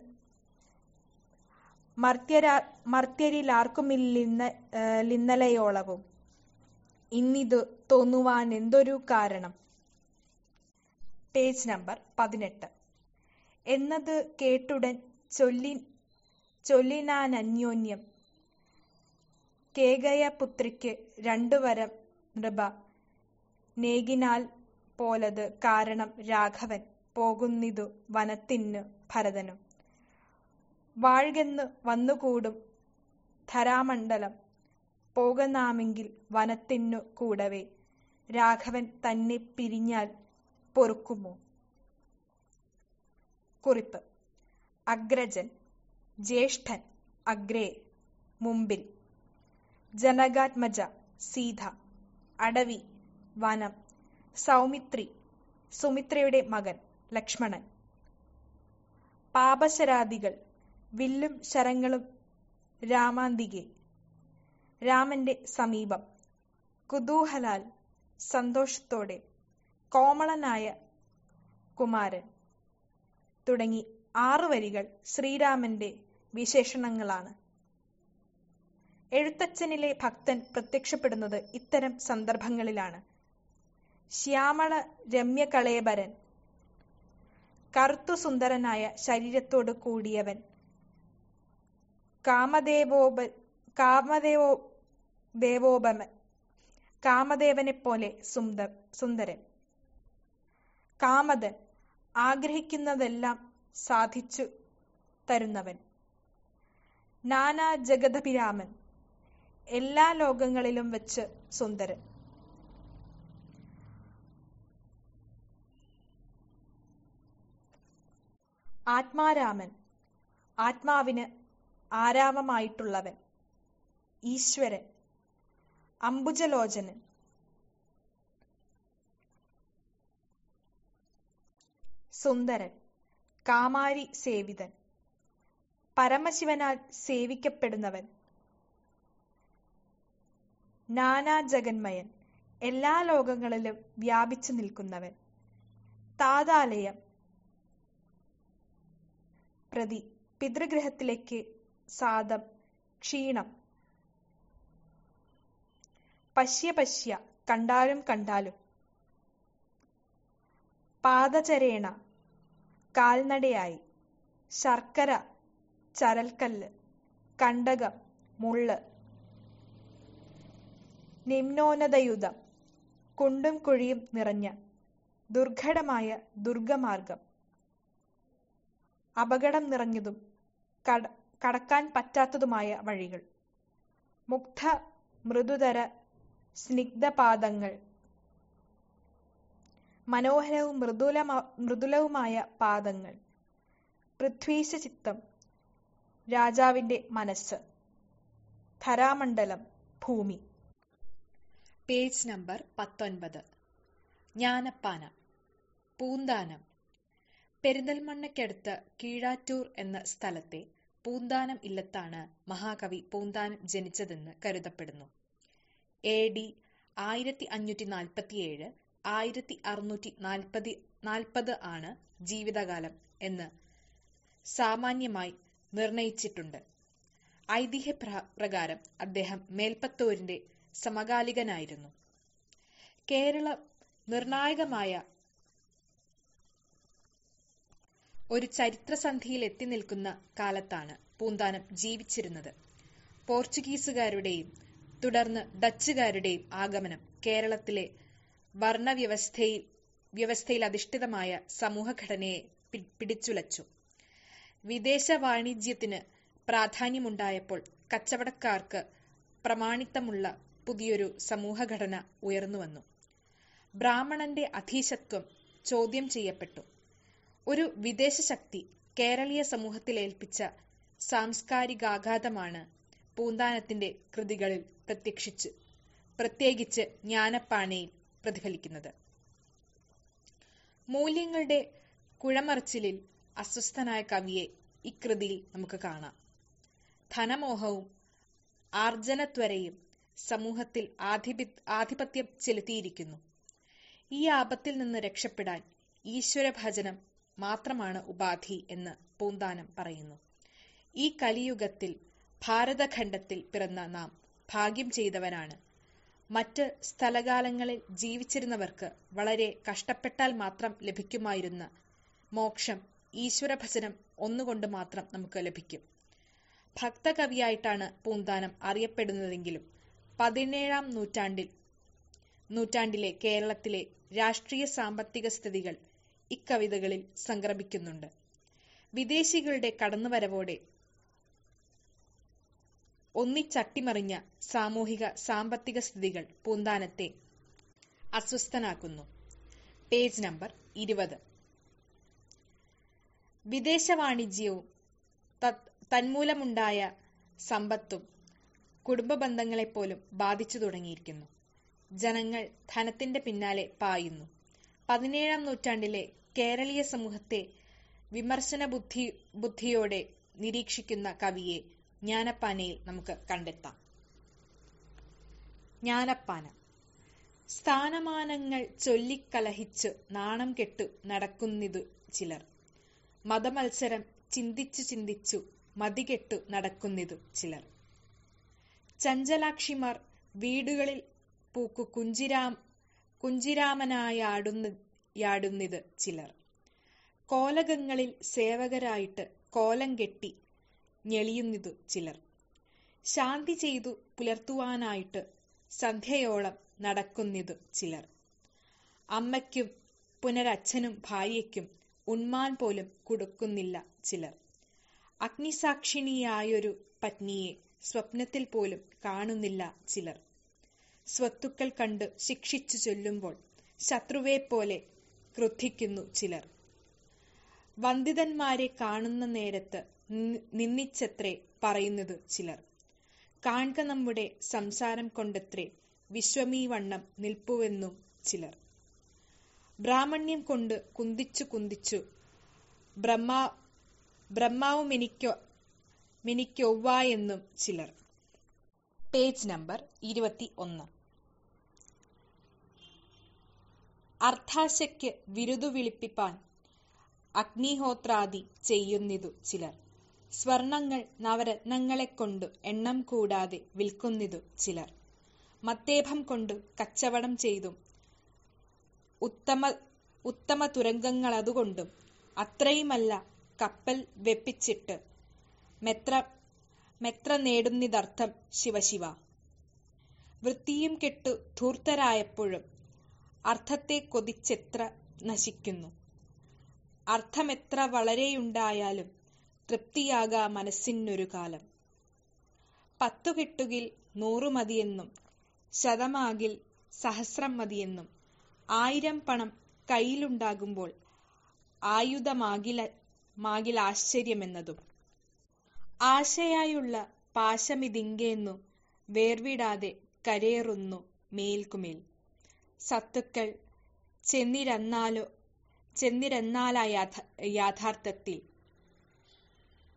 മർത്യരാ മർത്യരിലാർക്കുമില്ലെന്ന ലിന്നലയോളവും ഇന്നിതു തോന്നുവാനെന്തൊരു കാരണം പേജ് നമ്പർ പതിനെട്ട് എന്നത് കേട്ടുടൻ ചൊല്ലി ചൊല്ലിനാനന്യോന്യം കേകയപുത്രിക്ക് രണ്ടു വരം നൃപ നേകിനാൽ പോലത് കാരണം രാഘവൻ പോകുന്നിതു വനത്തിന്നു ഭരതനും വാഴ്കെന്നു വന്നുകൂടും ധരാമണ്ഡലം പോകനാമെങ്കിൽ വനത്തിനു കൂടവേ രാഘവൻ തന്നെ പിരിഞ്ഞാൽ പൊറുക്കുമോ കുറിപ്പ് അഗ്രജൻ ജ്യേഷ്ഠൻ അഗ്രേ മുമ്പിൽ ജനകാത്മജ സീത അടവി വനം സൗമിത്രി സുമിത്രയുടെ മകൻ ലക്ഷ്മണൻ പാപശരാദികൾ വില്ലും ശരങ്ങളും രാമാന്തികെ രാമന്റെ സമീപം കുതൂഹലാൽ സന്തോഷത്തോടെ കോമളനായ കുമാരൻ തുടങ്ങി ആറു വരികൾ ശ്രീരാമന്റെ വിശേഷണങ്ങളാണ് എഴുത്തച്ഛനിലെ ഭക്തൻ പ്രത്യക്ഷപ്പെടുന്നത് ഇത്തരം സന്ദർഭങ്ങളിലാണ് ശ്യാമള രമ്യകളേബരൻ കറുത്തു സുന്ദരനായ ശരീരത്തോട് കൂടിയവൻ കാമദേവോപ കാമദേവോ ദേവോപമൻ കാമദേവനെ പോലെ സുന്ദർ സുന്ദരൻ കാമതൻ ആഗ്രഹിക്കുന്നതെല്ലാം സാധിച്ചു തരുന്നവൻ നാനാ ജഗദഭിരാമൻ എല്ലാ ലോകങ്ങളിലും വെച്ച് സുന്ദരൻ ആത്മാരാമൻ ആത്മാവിന് ആരാമമായിട്ടുള്ളവൻ ഈശ്വരൻ അംബുജലോചനൻ സുന്ദരൻ കാമാരി സേവിതൻ പരമശിവനാൽ സേവിക്കപ്പെടുന്നവൻ നാനാ ജഗന്മയൻ എല്ലാ ലോകങ്ങളിലും വ്യാപിച്ചു നിൽക്കുന്നവൻ താതാലയം പ്രതി പിതൃഗ്രഹത്തിലേക്ക് സാദം ക്ഷീണം പശ്യ പശ്യ കണ്ടാലും കണ്ടാലും പാദചരേണ കാൽനടയായി ശർക്കര ചരൽക്കല്ല് കണ്ടകം മുള്ള് നിമ്നോന്നതയുധം കുണ്ടും കുഴിയും നിറഞ്ഞ ദുർഘടമായ ദുർഗമാർഗം അപകടം നിറഞ്ഞതും കട കടക്കാൻ പറ്റാത്തതുമായ വഴികൾ മുഗ്ധ മൃദുതര സ്നിഗ്ധപാദങ്ങൾ മനോഹരവും മൃദുലമാ മൃദുലവുമായ പാദങ്ങൾ പൃഥ്വീശ ചിത്തം രാജാവിന്റെ മനസ്സ് ധരാമണ്ഡലം ഭൂമി പേജ് നമ്പർ പത്തൊൻപത് ജ്ഞാനപ്പാന പൂന്താനം പെരിന്തൽമണ്ണയ്ക്കടുത്ത് കീഴാറ്റൂർ എന്ന സ്ഥലത്തെ പൂന്താനം ഇല്ലത്താണ് മഹാകവി പൂന്താനം ജനിച്ചതെന്ന് കരുതപ്പെടുന്നു എ ഡി ആയിരത്തി അഞ്ഞൂറ്റി നാൽപ്പത്തിയേഴ് ആയിരത്തി അറുന്നൂറ്റി നാൽപ്പത് നാൽപ്പത് ആണ് ജീവിതകാലം എന്ന് സാമാന്യമായി നിർണയിച്ചിട്ടുണ്ട് ഐതിഹ്യ പ്രകാരം അദ്ദേഹം മേൽപ്പത്തൂരിന്റെ സമകാലികനായിരുന്നു കേരള നിർണായകമായ ഒരു ചരിത്രസന്ധിയിൽ എത്തി നിൽക്കുന്ന കാലത്താണ് പൂന്താനം ജീവിച്ചിരുന്നത് പോർച്ചുഗീസുകാരുടെയും തുടർന്ന് ഡച്ചുകാരുടെയും ആഗമനം കേരളത്തിലെ വർണ്ണവ്യവസ്ഥയിൽ വ്യവസ്ഥയിൽ അധിഷ്ഠിതമായ സമൂഹഘടനയെ പിടിച്ചുലച്ചു വിദേശ വാണിജ്യത്തിന് പ്രാധാന്യമുണ്ടായപ്പോൾ കച്ചവടക്കാർക്ക് പ്രമാണിത്തമുള്ള പുതിയൊരു സമൂഹഘടന ഉയർന്നുവന്നു ബ്രാഹ്മണന്റെ അധീശത്വം ചോദ്യം ചെയ്യപ്പെട്ടു ഒരു വിദേശ ശക്തി കേരളീയ സമൂഹത്തിൽ ഏൽപ്പിച്ച സാംസ്കാരികാഘാതമാണ് പൂന്താനത്തിന്റെ കൃതികളിൽ പ്രത്യക്ഷിച്ച് പ്രത്യേകിച്ച് ജ്ഞാനപ്പാണയിൽ പ്രതിഫലിക്കുന്നത് മൂല്യങ്ങളുടെ കുഴമറിച്ചിലിൽ അസ്വസ്ഥനായ കവിയെ ഇക്കൃതിയിൽ നമുക്ക് കാണാം ധനമോഹവും ആർജനത്വരയും സമൂഹത്തിൽ ആധിപ ആധിപത്യം ചെലുത്തിയിരിക്കുന്നു ഈ ആപത്തിൽ നിന്ന് രക്ഷപ്പെടാൻ ഈശ്വരഭജനം മാത്രമാണ് ഉപാധി എന്ന് പൂന്താനം പറയുന്നു ഈ കലിയുഗത്തിൽ ഭാരതഖണ്ഡത്തിൽ പിറന്ന നാം ഭാഗ്യം ചെയ്തവരാണ് മറ്റ് സ്ഥലകാലങ്ങളിൽ ജീവിച്ചിരുന്നവർക്ക് വളരെ കഷ്ടപ്പെട്ടാൽ മാത്രം ലഭിക്കുമായിരുന്ന മോക്ഷം ഈശ്വരഭജനം ഒന്നുകൊണ്ട് മാത്രം നമുക്ക് ലഭിക്കും ഭക്തകവിയായിട്ടാണ് പൂന്താനം അറിയപ്പെടുന്നതെങ്കിലും പതിനേഴാം നൂറ്റാണ്ടിൽ നൂറ്റാണ്ടിലെ കേരളത്തിലെ രാഷ്ട്രീയ സാമ്പത്തിക സ്ഥിതികൾ ഇക്കവിതകളിൽ സംക്രമിക്കുന്നുണ്ട് വിദേശികളുടെ കടന്നുവരവോടെ ഒന്നിച്ചട്ടിമറിഞ്ഞ സാമൂഹിക സാമ്പത്തിക സ്ഥിതികൾ പൂന്താനത്തെ അസ്വസ്ഥനാക്കുന്നു പേജ് നമ്പർ ഇരുപത് വിദേശ വാണിജ്യവും തന്മൂലമുണ്ടായ സമ്പത്തും കുടുംബ ബന്ധങ്ങളെപ്പോലും ബാധിച്ചു തുടങ്ങിയിരിക്കുന്നു ജനങ്ങൾ ധനത്തിന്റെ പിന്നാലെ പായുന്നു പതിനേഴാം നൂറ്റാണ്ടിലെ കേരളീയ സമൂഹത്തെ വിമർശന ബുദ്ധി ബുദ്ധിയോടെ നിരീക്ഷിക്കുന്ന കവിയെ ജ്ഞാനപ്പാനയിൽ നമുക്ക് കണ്ടെത്താം ജ്ഞാനപ്പാന സ്ഥാനമാനങ്ങൾ ചൊല്ലിക്കലഹിച്ചു നാണം കെട്ടു നടക്കുന്നിതു ചിലർ മതമത്സരം ചിന്തിച്ചു ചിന്തിച്ചു മതികെട്ടു നടക്കുന്നിതു ചിലർ ചഞ്ചലാക്ഷിമാർ വീടുകളിൽ പൂക്കു കുഞ്ചിരാം കുഞ്ചിരാമനായാടുന്ന യാടുന്നിത് ചിലർ കോലകങ്ങളിൽ സേവകരായിട്ട് കോലം കെട്ടി ഞെളിയുന്നിതു ചിലർ ശാന്തി ചെയ്തു പുലർത്തുവാനായിട്ട് സന്ധ്യയോളം നടക്കുന്നിതു ചിലർ അമ്മയ്ക്കും പുനരച്ഛനും ഭാര്യയ്ക്കും ഉണ്മാൻ പോലും കൊടുക്കുന്നില്ല ചിലർ അഗ്നിസാക്ഷിണിയായൊരു പത്നിയെ സ്വപ്നത്തിൽ പോലും കാണുന്നില്ല ചിലർ സ്വത്തുക്കൾ കണ്ട് ശിക്ഷിച്ചു ചൊല്ലുമ്പോൾ ശത്രുവെ പോലെ ക്രുദ്ധിക്കുന്നു ചിലർ വന്ദിതന്മാരെ കാണുന്ന നേരത്ത് നിന്നിച്ചത്രേ പറയുന്നത് ചിലർ കാൺക നമ്മുടെ സംസാരം കൊണ്ടത്രേ വിശ്വമീ വണ്ണം നിൽപ്പുവെന്നും ചിലർ ബ്രാഹ്മണ്യം കൊണ്ട് കുന്തിച്ചു കുന്തിച്ചു ബ്രഹ്മാ ബ്രഹ്മാവ് മിനിക്കോ മിനിക്കൊവ്വായെന്നും ചിലർ പേജ് നമ്പർ ഇരുപത്തി ഒന്ന് അർത്ഥാശയ്ക്ക് വിരുദു വിളിപ്പിപ്പാൻ അഗ്നിഹോത്രാദി ചെയ്യുന്നിതു ചിലർ സ്വർണങ്ങൾ നവരത്നങ്ങളെക്കൊണ്ടു എണ്ണം കൂടാതെ വിൽക്കുന്നിതു ചിലർ മത്തേഭം കൊണ്ടു കച്ചവടം ചെയ്തും ഉത്തമ ഉത്തമ തുരങ്കങ്ങളതുകൊണ്ടും അത്രയുമല്ല കപ്പൽ വെപ്പിച്ചിട്ട് മെത്ര മെത്ര നേടുന്നിതർത്ഥം ശിവശിവ വൃത്തിയും കെട്ടു ധൂർത്തരായപ്പോഴും അർത്ഥത്തെ കൊതിച്ചെത്ര നശിക്കുന്നു അർത്ഥമെത്ര വളരെയുണ്ടായാലും തൃപ്തിയാകാ മനസ്സിനൊരു കാലം പത്തു കെട്ടുകിൽ നൂറു മതിയെന്നും ശതമാകിൽ സഹസ്രം മതിയെന്നും ആയിരം പണം കയ്യിലുണ്ടാകുമ്പോൾ ആയുധമാകില മാകിലാശ്ചര്യമെന്നതും ആശയായുള്ള പാശമിതിങ്കെന്നു വേർവിടാതെ കരയേറുന്നു മേൽക്കുമേൽ സത്തുക്കൾ ചെന്നിരന്നാലോ ചെന്നിരന്നാല യാഥാർത്ഥത്തിൽ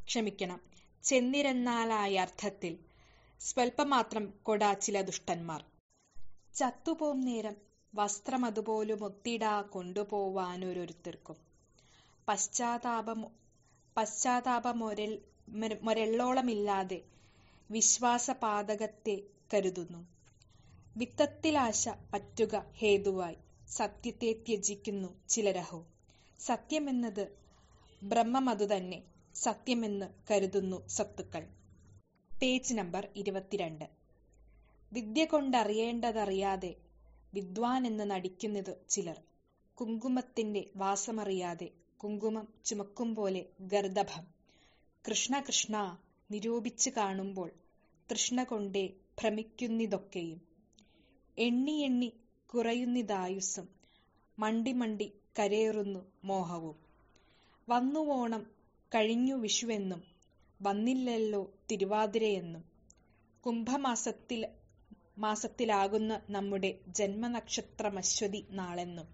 ക്ഷമിക്കണം ചെന്നിരുന്നാലായ അർത്ഥത്തിൽ സ്വൽപ്പമാത്രം കൊടാ ചില ദുഷ്ടന്മാർ ചത്തുപോം നേരം വസ്ത്രം അതുപോലും ഒത്തിടാ കൊണ്ടുപോവാനോരോരുത്തർക്കും പശ്ചാത്താപം പശ്ചാത്താപമൊരൽ മൊരെള്ളോളമില്ലാതെ വിശ്വാസപാതകത്തെ കരുതുന്നു വിത്തത്തിലാശ പറ്റുക ഹേതുവായി സത്യത്തെ ത്യജിക്കുന്നു ചിലരഹോ സത്യമെന്നത് ബ്രഹ്മമതു തന്നെ സത്യമെന്ന് കരുതുന്നു സത്തുക്കൾ പേജ് നമ്പർ ഇരുപത്തിരണ്ട് വിദ്യ കൊണ്ടറിയേണ്ടതറിയാതെ വിദ്വാൻ എന്ന് നടിക്കുന്നത് ചിലർ കുങ്കുമത്തിന്റെ വാസമറിയാതെ കുങ്കുമം ചുമക്കും പോലെ ഗർദഭം കൃഷ്ണ കൃഷ്ണ നിരൂപിച്ചു കാണുമ്പോൾ തൃഷ്ണ കൊണ്ടേ ഭ്രമിക്കുന്നിതൊക്കെയും എണ്ണി എണ്ണി കുറയുന്നിതായുസ്സും മണ്ടി മണ്ടി കരയേറുന്നു മോഹവും വന്നുവോണം കഴിഞ്ഞു വിഷുവെന്നും വന്നില്ലല്ലോ തിരുവാതിരയെന്നും കുംഭമാസത്തിൽ മാസത്തിലാകുന്ന നമ്മുടെ ജന്മനക്ഷത്രമശ്വതി നാളെന്നും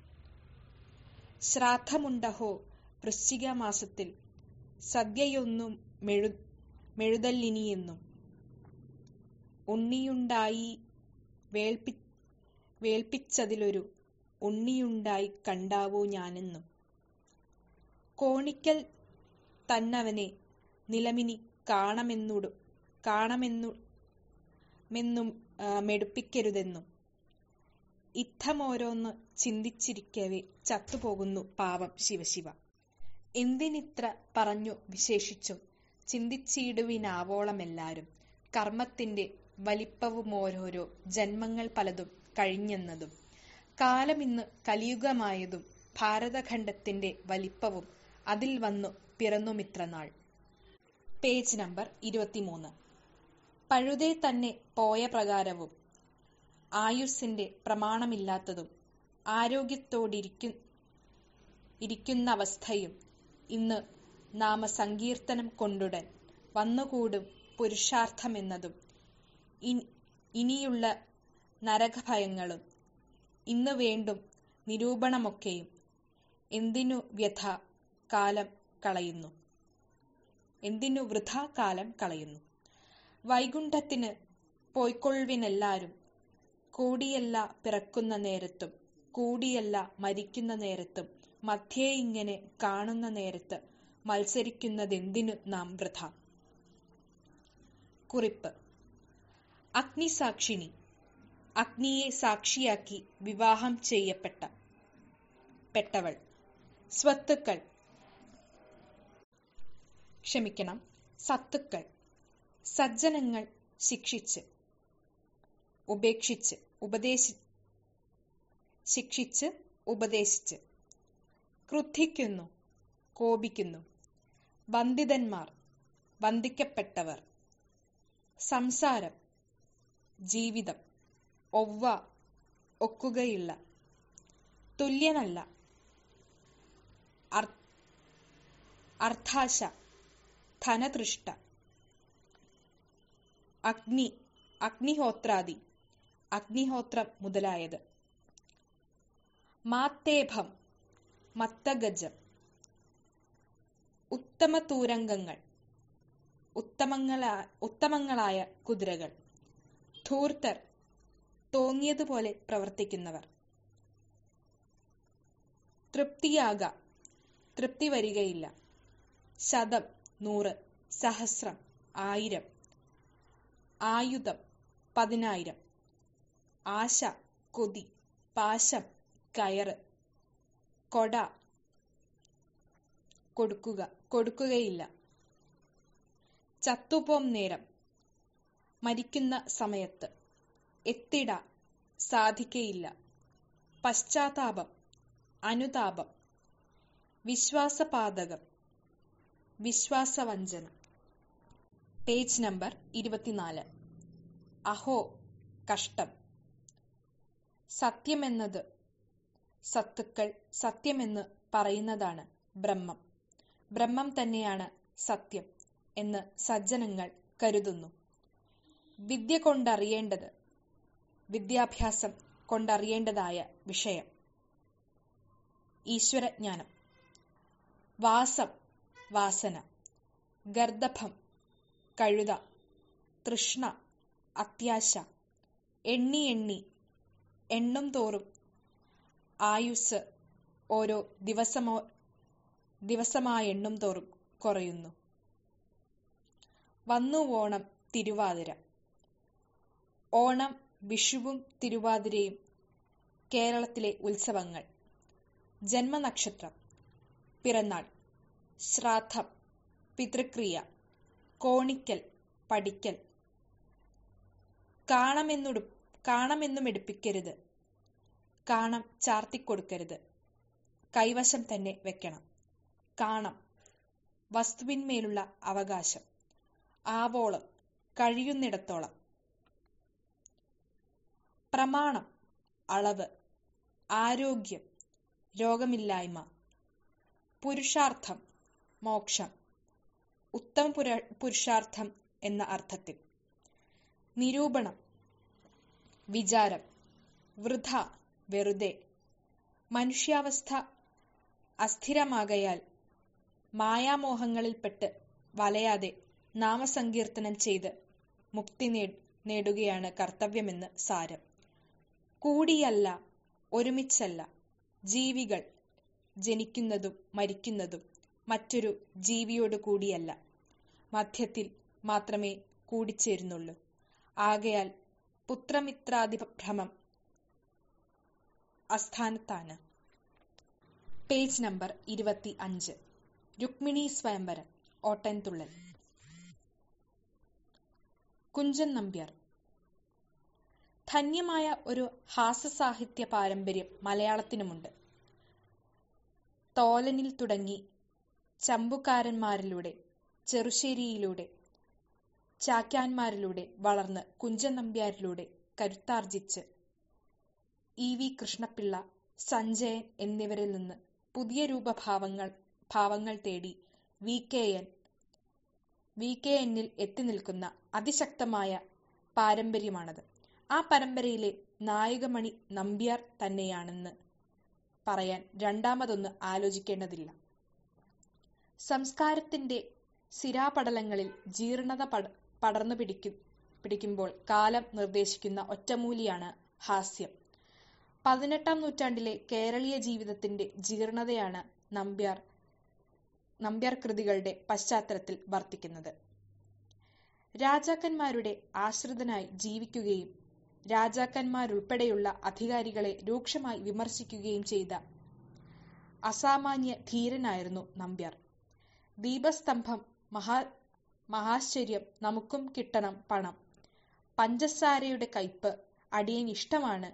ശ്രാദ്ധമുണ്ടഹോ വൃശ്ചിക മാസത്തിൽ സദ്യയൊന്നും മെഴു മെഴുതല്ലിനിയെന്നും ഉണ്ണിയുണ്ടായി വേൾപ്പി വേൾപ്പിച്ചതിലൊരു ഉണ്ണിയുണ്ടായി കണ്ടാവോ ഞാനെന്നും കോണിക്കൽ തന്നവനെ നിലമിനി കാണമെന്നുടു കാണമെന്നു മെന്നും മെടുപ്പിക്കരുതെന്നും ഇത്തമോരോന്ന് ചിന്തിച്ചിരിക്കവേ ചത്തുപോകുന്നു പാവം ശിവശിവ എന്തിനിത്ര പറഞ്ഞു വിശേഷിച്ചും ചിന്തിച്ചിടുവിനാവോളമെല്ലാരും കർമ്മത്തിന്റെ വലിപ്പവുമോരോരോ ജന്മങ്ങൾ പലതും കഴിഞ്ഞെന്നതും കാലമിന്ന് കലിയുഗമായതും ഭാരതഖണ്ഡത്തിന്റെ വലിപ്പവും അതിൽ വന്നു പിറന്നുമിത്രനാൾ പേജ് നമ്പർ ഇരുപത്തിമൂന്ന് പഴുതേ തന്നെ പോയ പ്രകാരവും ആയുസ്സിന്റെ പ്രമാണമില്ലാത്തതും ആരോഗ്യത്തോടിരിക്കു ഇരിക്കുന്ന അവസ്ഥയും ഇന്ന് നാമസങ്കീർത്തനം കൊണ്ടുടൻ വന്നുകൂടും പുരുഷാർത്ഥമെന്നതും ഇനിയുള്ള നരകഭയങ്ങളും ഇന്ന് വേണ്ടും നിരൂപണമൊക്കെയും എന്തിനു വ്യഥ കാലം കളയുന്നു എന്തിനു വൃഥ കാലം കളയുന്നു വൈകുണ്ഠത്തിന് പോയിക്കൊള്ളുവിനെല്ലാരും കൂടിയല്ല പിറക്കുന്ന നേരത്തും കൂടിയല്ല മരിക്കുന്ന നേരത്തും മധ്യേ ഇങ്ങനെ കാണുന്ന നേരത്ത് മത്സരിക്കുന്നതെന്തിനു നാം വൃഥ കുറിപ്പ് അഗ്നിസാക്ഷിണി അഗ്നിയെ സാക്ഷിയാക്കി വിവാഹം ചെയ്യപ്പെട്ട പെട്ടവൾ സ്വത്തുക്കൾ ക്ഷമിക്കണം സത്തുക്കൾ സജ്ജനങ്ങൾ ശിക്ഷിച്ച് ഉപേക്ഷിച്ച് ഉപദേശി ശിക്ഷിച്ച് ഉപദേശിച്ച് ക്രുദ്ധിക്കുന്നു കോപിക്കുന്നു വന്ദിതന്മാർ വന്ദിക്കപ്പെട്ടവർ സംസാരം ജീവിതം ഒവ്വ ഒക്കുകയില്ല തുല്യനല്ല അർത്ഥാശ ധനതൃഷ്ട അഗ്നി അഗ്നിഹോത്രാദി അഗ്നിഹോത്രം മുതലായത് മാത്തേഭം മത്തഗജം ഉത്തമതൂരംഗങ്ങൾ ഉത്തമങ്ങളാ ഉത്തമങ്ങളായ കുതിരകൾ ധൂർത്തർ തോന്നിയതുപോലെ പ്രവർത്തിക്കുന്നവർ തൃപ്തിയാക തൃപ്തി വരികയില്ല ശതം നൂറ് സഹസ്രം ആയിരം ആയുധം പതിനായിരം ആശ കൊതി പാശം കയറ് കൊട കൊടുക്കുക കൊടുക്കുകയില്ല ചത്തുപോം നേരം മരിക്കുന്ന സമയത്ത് എത്തിട സാധിക്കയില്ല പശ്ചാത്താപം അനുതാപം വിശ്വാസപാതകം വിശ്വാസവഞ്ചന പേജ് നമ്പർ ഇരുപത്തിനാല് അഹോ കഷ്ടം സത്യമെന്നത് സത്തുക്കൾ സത്യമെന്ന് പറയുന്നതാണ് ബ്രഹ്മം ബ്രഹ്മം തന്നെയാണ് സത്യം എന്ന് സജ്ജനങ്ങൾ കരുതുന്നു വിദ്യ കൊണ്ടറിയേണ്ടത് വിദ്യാഭ്യാസം കൊണ്ടറിയേണ്ടതായ വിഷയം ഈശ്വരജ്ഞാനം വാസം വാസന ഗർദഭം കഴുത തൃഷ്ണ അത്യാശ എണ്ണി എണ്ണി എണ്ണും തോറും ആയുസ് ഓരോ ദിവസമോ ദിവസമായെണ്ണും തോറും കുറയുന്നു വന്നു ഓണം തിരുവാതിര ഓണം വിഷുവും തിരുവാതിരയും കേരളത്തിലെ ഉത്സവങ്ങൾ ജന്മനക്ഷത്രം പിറന്നാൾ ശ്രാദ്ധം പിതൃക്രിയ കോണിക്കൽ പഠിക്കൽ കാണമെന്നുടു കാണമെന്നും എടുപ്പിക്കരുത് കാണം ചാർത്തിക്കൊടുക്കരുത് കൈവശം തന്നെ വെക്കണം കാണം വസ്തുവിന്മേലുള്ള അവകാശം ആവോളം കഴിയുന്നിടത്തോളം പ്രമാണം അളവ് ആരോഗ്യം രോഗമില്ലായ്മ പുരുഷാർത്ഥം മോക്ഷം ഉത്തമ പുര പുരുഷാർത്ഥം എന്ന അർത്ഥത്തിൽ നിരൂപണം വിചാരം വൃഥ വെറുതെ മനുഷ്യാവസ്ഥ അസ്ഥിരമാകയാൽ മായാമോഹങ്ങളിൽപ്പെട്ട് വലയാതെ നാമസങ്കീർത്തനം ചെയ്ത് മുക്തി നേടുകയാണ് കർത്തവ്യമെന്ന് സാരം കൂടിയല്ല ഒരുമിച്ചല്ല ജീവികൾ ജനിക്കുന്നതും മരിക്കുന്നതും മറ്റൊരു ജീവിയോട് കൂടിയല്ല മധ്യത്തിൽ മാത്രമേ കൂടിച്ചേരുന്നുള്ളൂ ആകയാൽ പുത്രമിത്രാദിഭ്രമം അസ്ഥാനത്താണ് പേജ് നമ്പർ ഇരുപത്തി അഞ്ച് രുക്മിണി സ്വയംവരം ഓട്ടൻതുള്ളൽ കുഞ്ചൻ നമ്പ്യാർ ധന്യമായ ഒരു ഹാസ്യസാഹിത്യ പാരമ്പര്യം മലയാളത്തിനുമുണ്ട് തോലനിൽ തുടങ്ങി ചമ്പുകാരന്മാരിലൂടെ ചെറുശ്ശേരിയിലൂടെ ചാക്യാന്മാരിലൂടെ വളർന്ന് കുഞ്ചൻ നമ്പ്യാരിലൂടെ കരുത്താർജിച്ച് ഇ വി കൃഷ്ണപിള്ള സഞ്ജയൻ എന്നിവരിൽ നിന്ന് പുതിയ രൂപഭാവങ്ങൾ ഭാവങ്ങൾ തേടി V K N V K എന്നിൽ എത്തി നിൽക്കുന്ന അതിശക്തമായ പാരമ്പര്യമാണത് ആ പരമ്പരയിലെ നായകമണി നമ്പ്യാർ തന്നെയാണെന്ന് പറയാൻ രണ്ടാമതൊന്ന് ആലോചിക്കേണ്ടതില്ല സംസ്കാരത്തിന്റെ സിരാപടലങ്ങളിൽ ജീർണത പട പടർന്നു പിടിക്കും പിടിക്കുമ്പോൾ കാലം നിർദ്ദേശിക്കുന്ന ഒറ്റമൂലിയാണ് ഹാസ്യം പതിനെട്ടാം നൂറ്റാണ്ടിലെ കേരളീയ ജീവിതത്തിന്റെ ജീർണതയാണ് നമ്പ്യാർ നമ്പ്യാർ കൃതികളുടെ പശ്ചാത്തലത്തിൽ വർത്തിക്കുന്നത് രാജാക്കന്മാരുടെ ആശ്രിതനായി ജീവിക്കുകയും രാജാക്കന്മാരുൾപ്പെടെയുള്ള അധികാരികളെ രൂക്ഷമായി വിമർശിക്കുകയും ചെയ്ത അസാമാന്യ ധീരനായിരുന്നു നമ്പ്യാർ ദീപസ്തംഭം മഹാ മഹാശ്ചര്യം നമുക്കും കിട്ടണം പണം പഞ്ചസാരയുടെ കയ്പ് അടിയൻ ഇഷ്ടമാണ്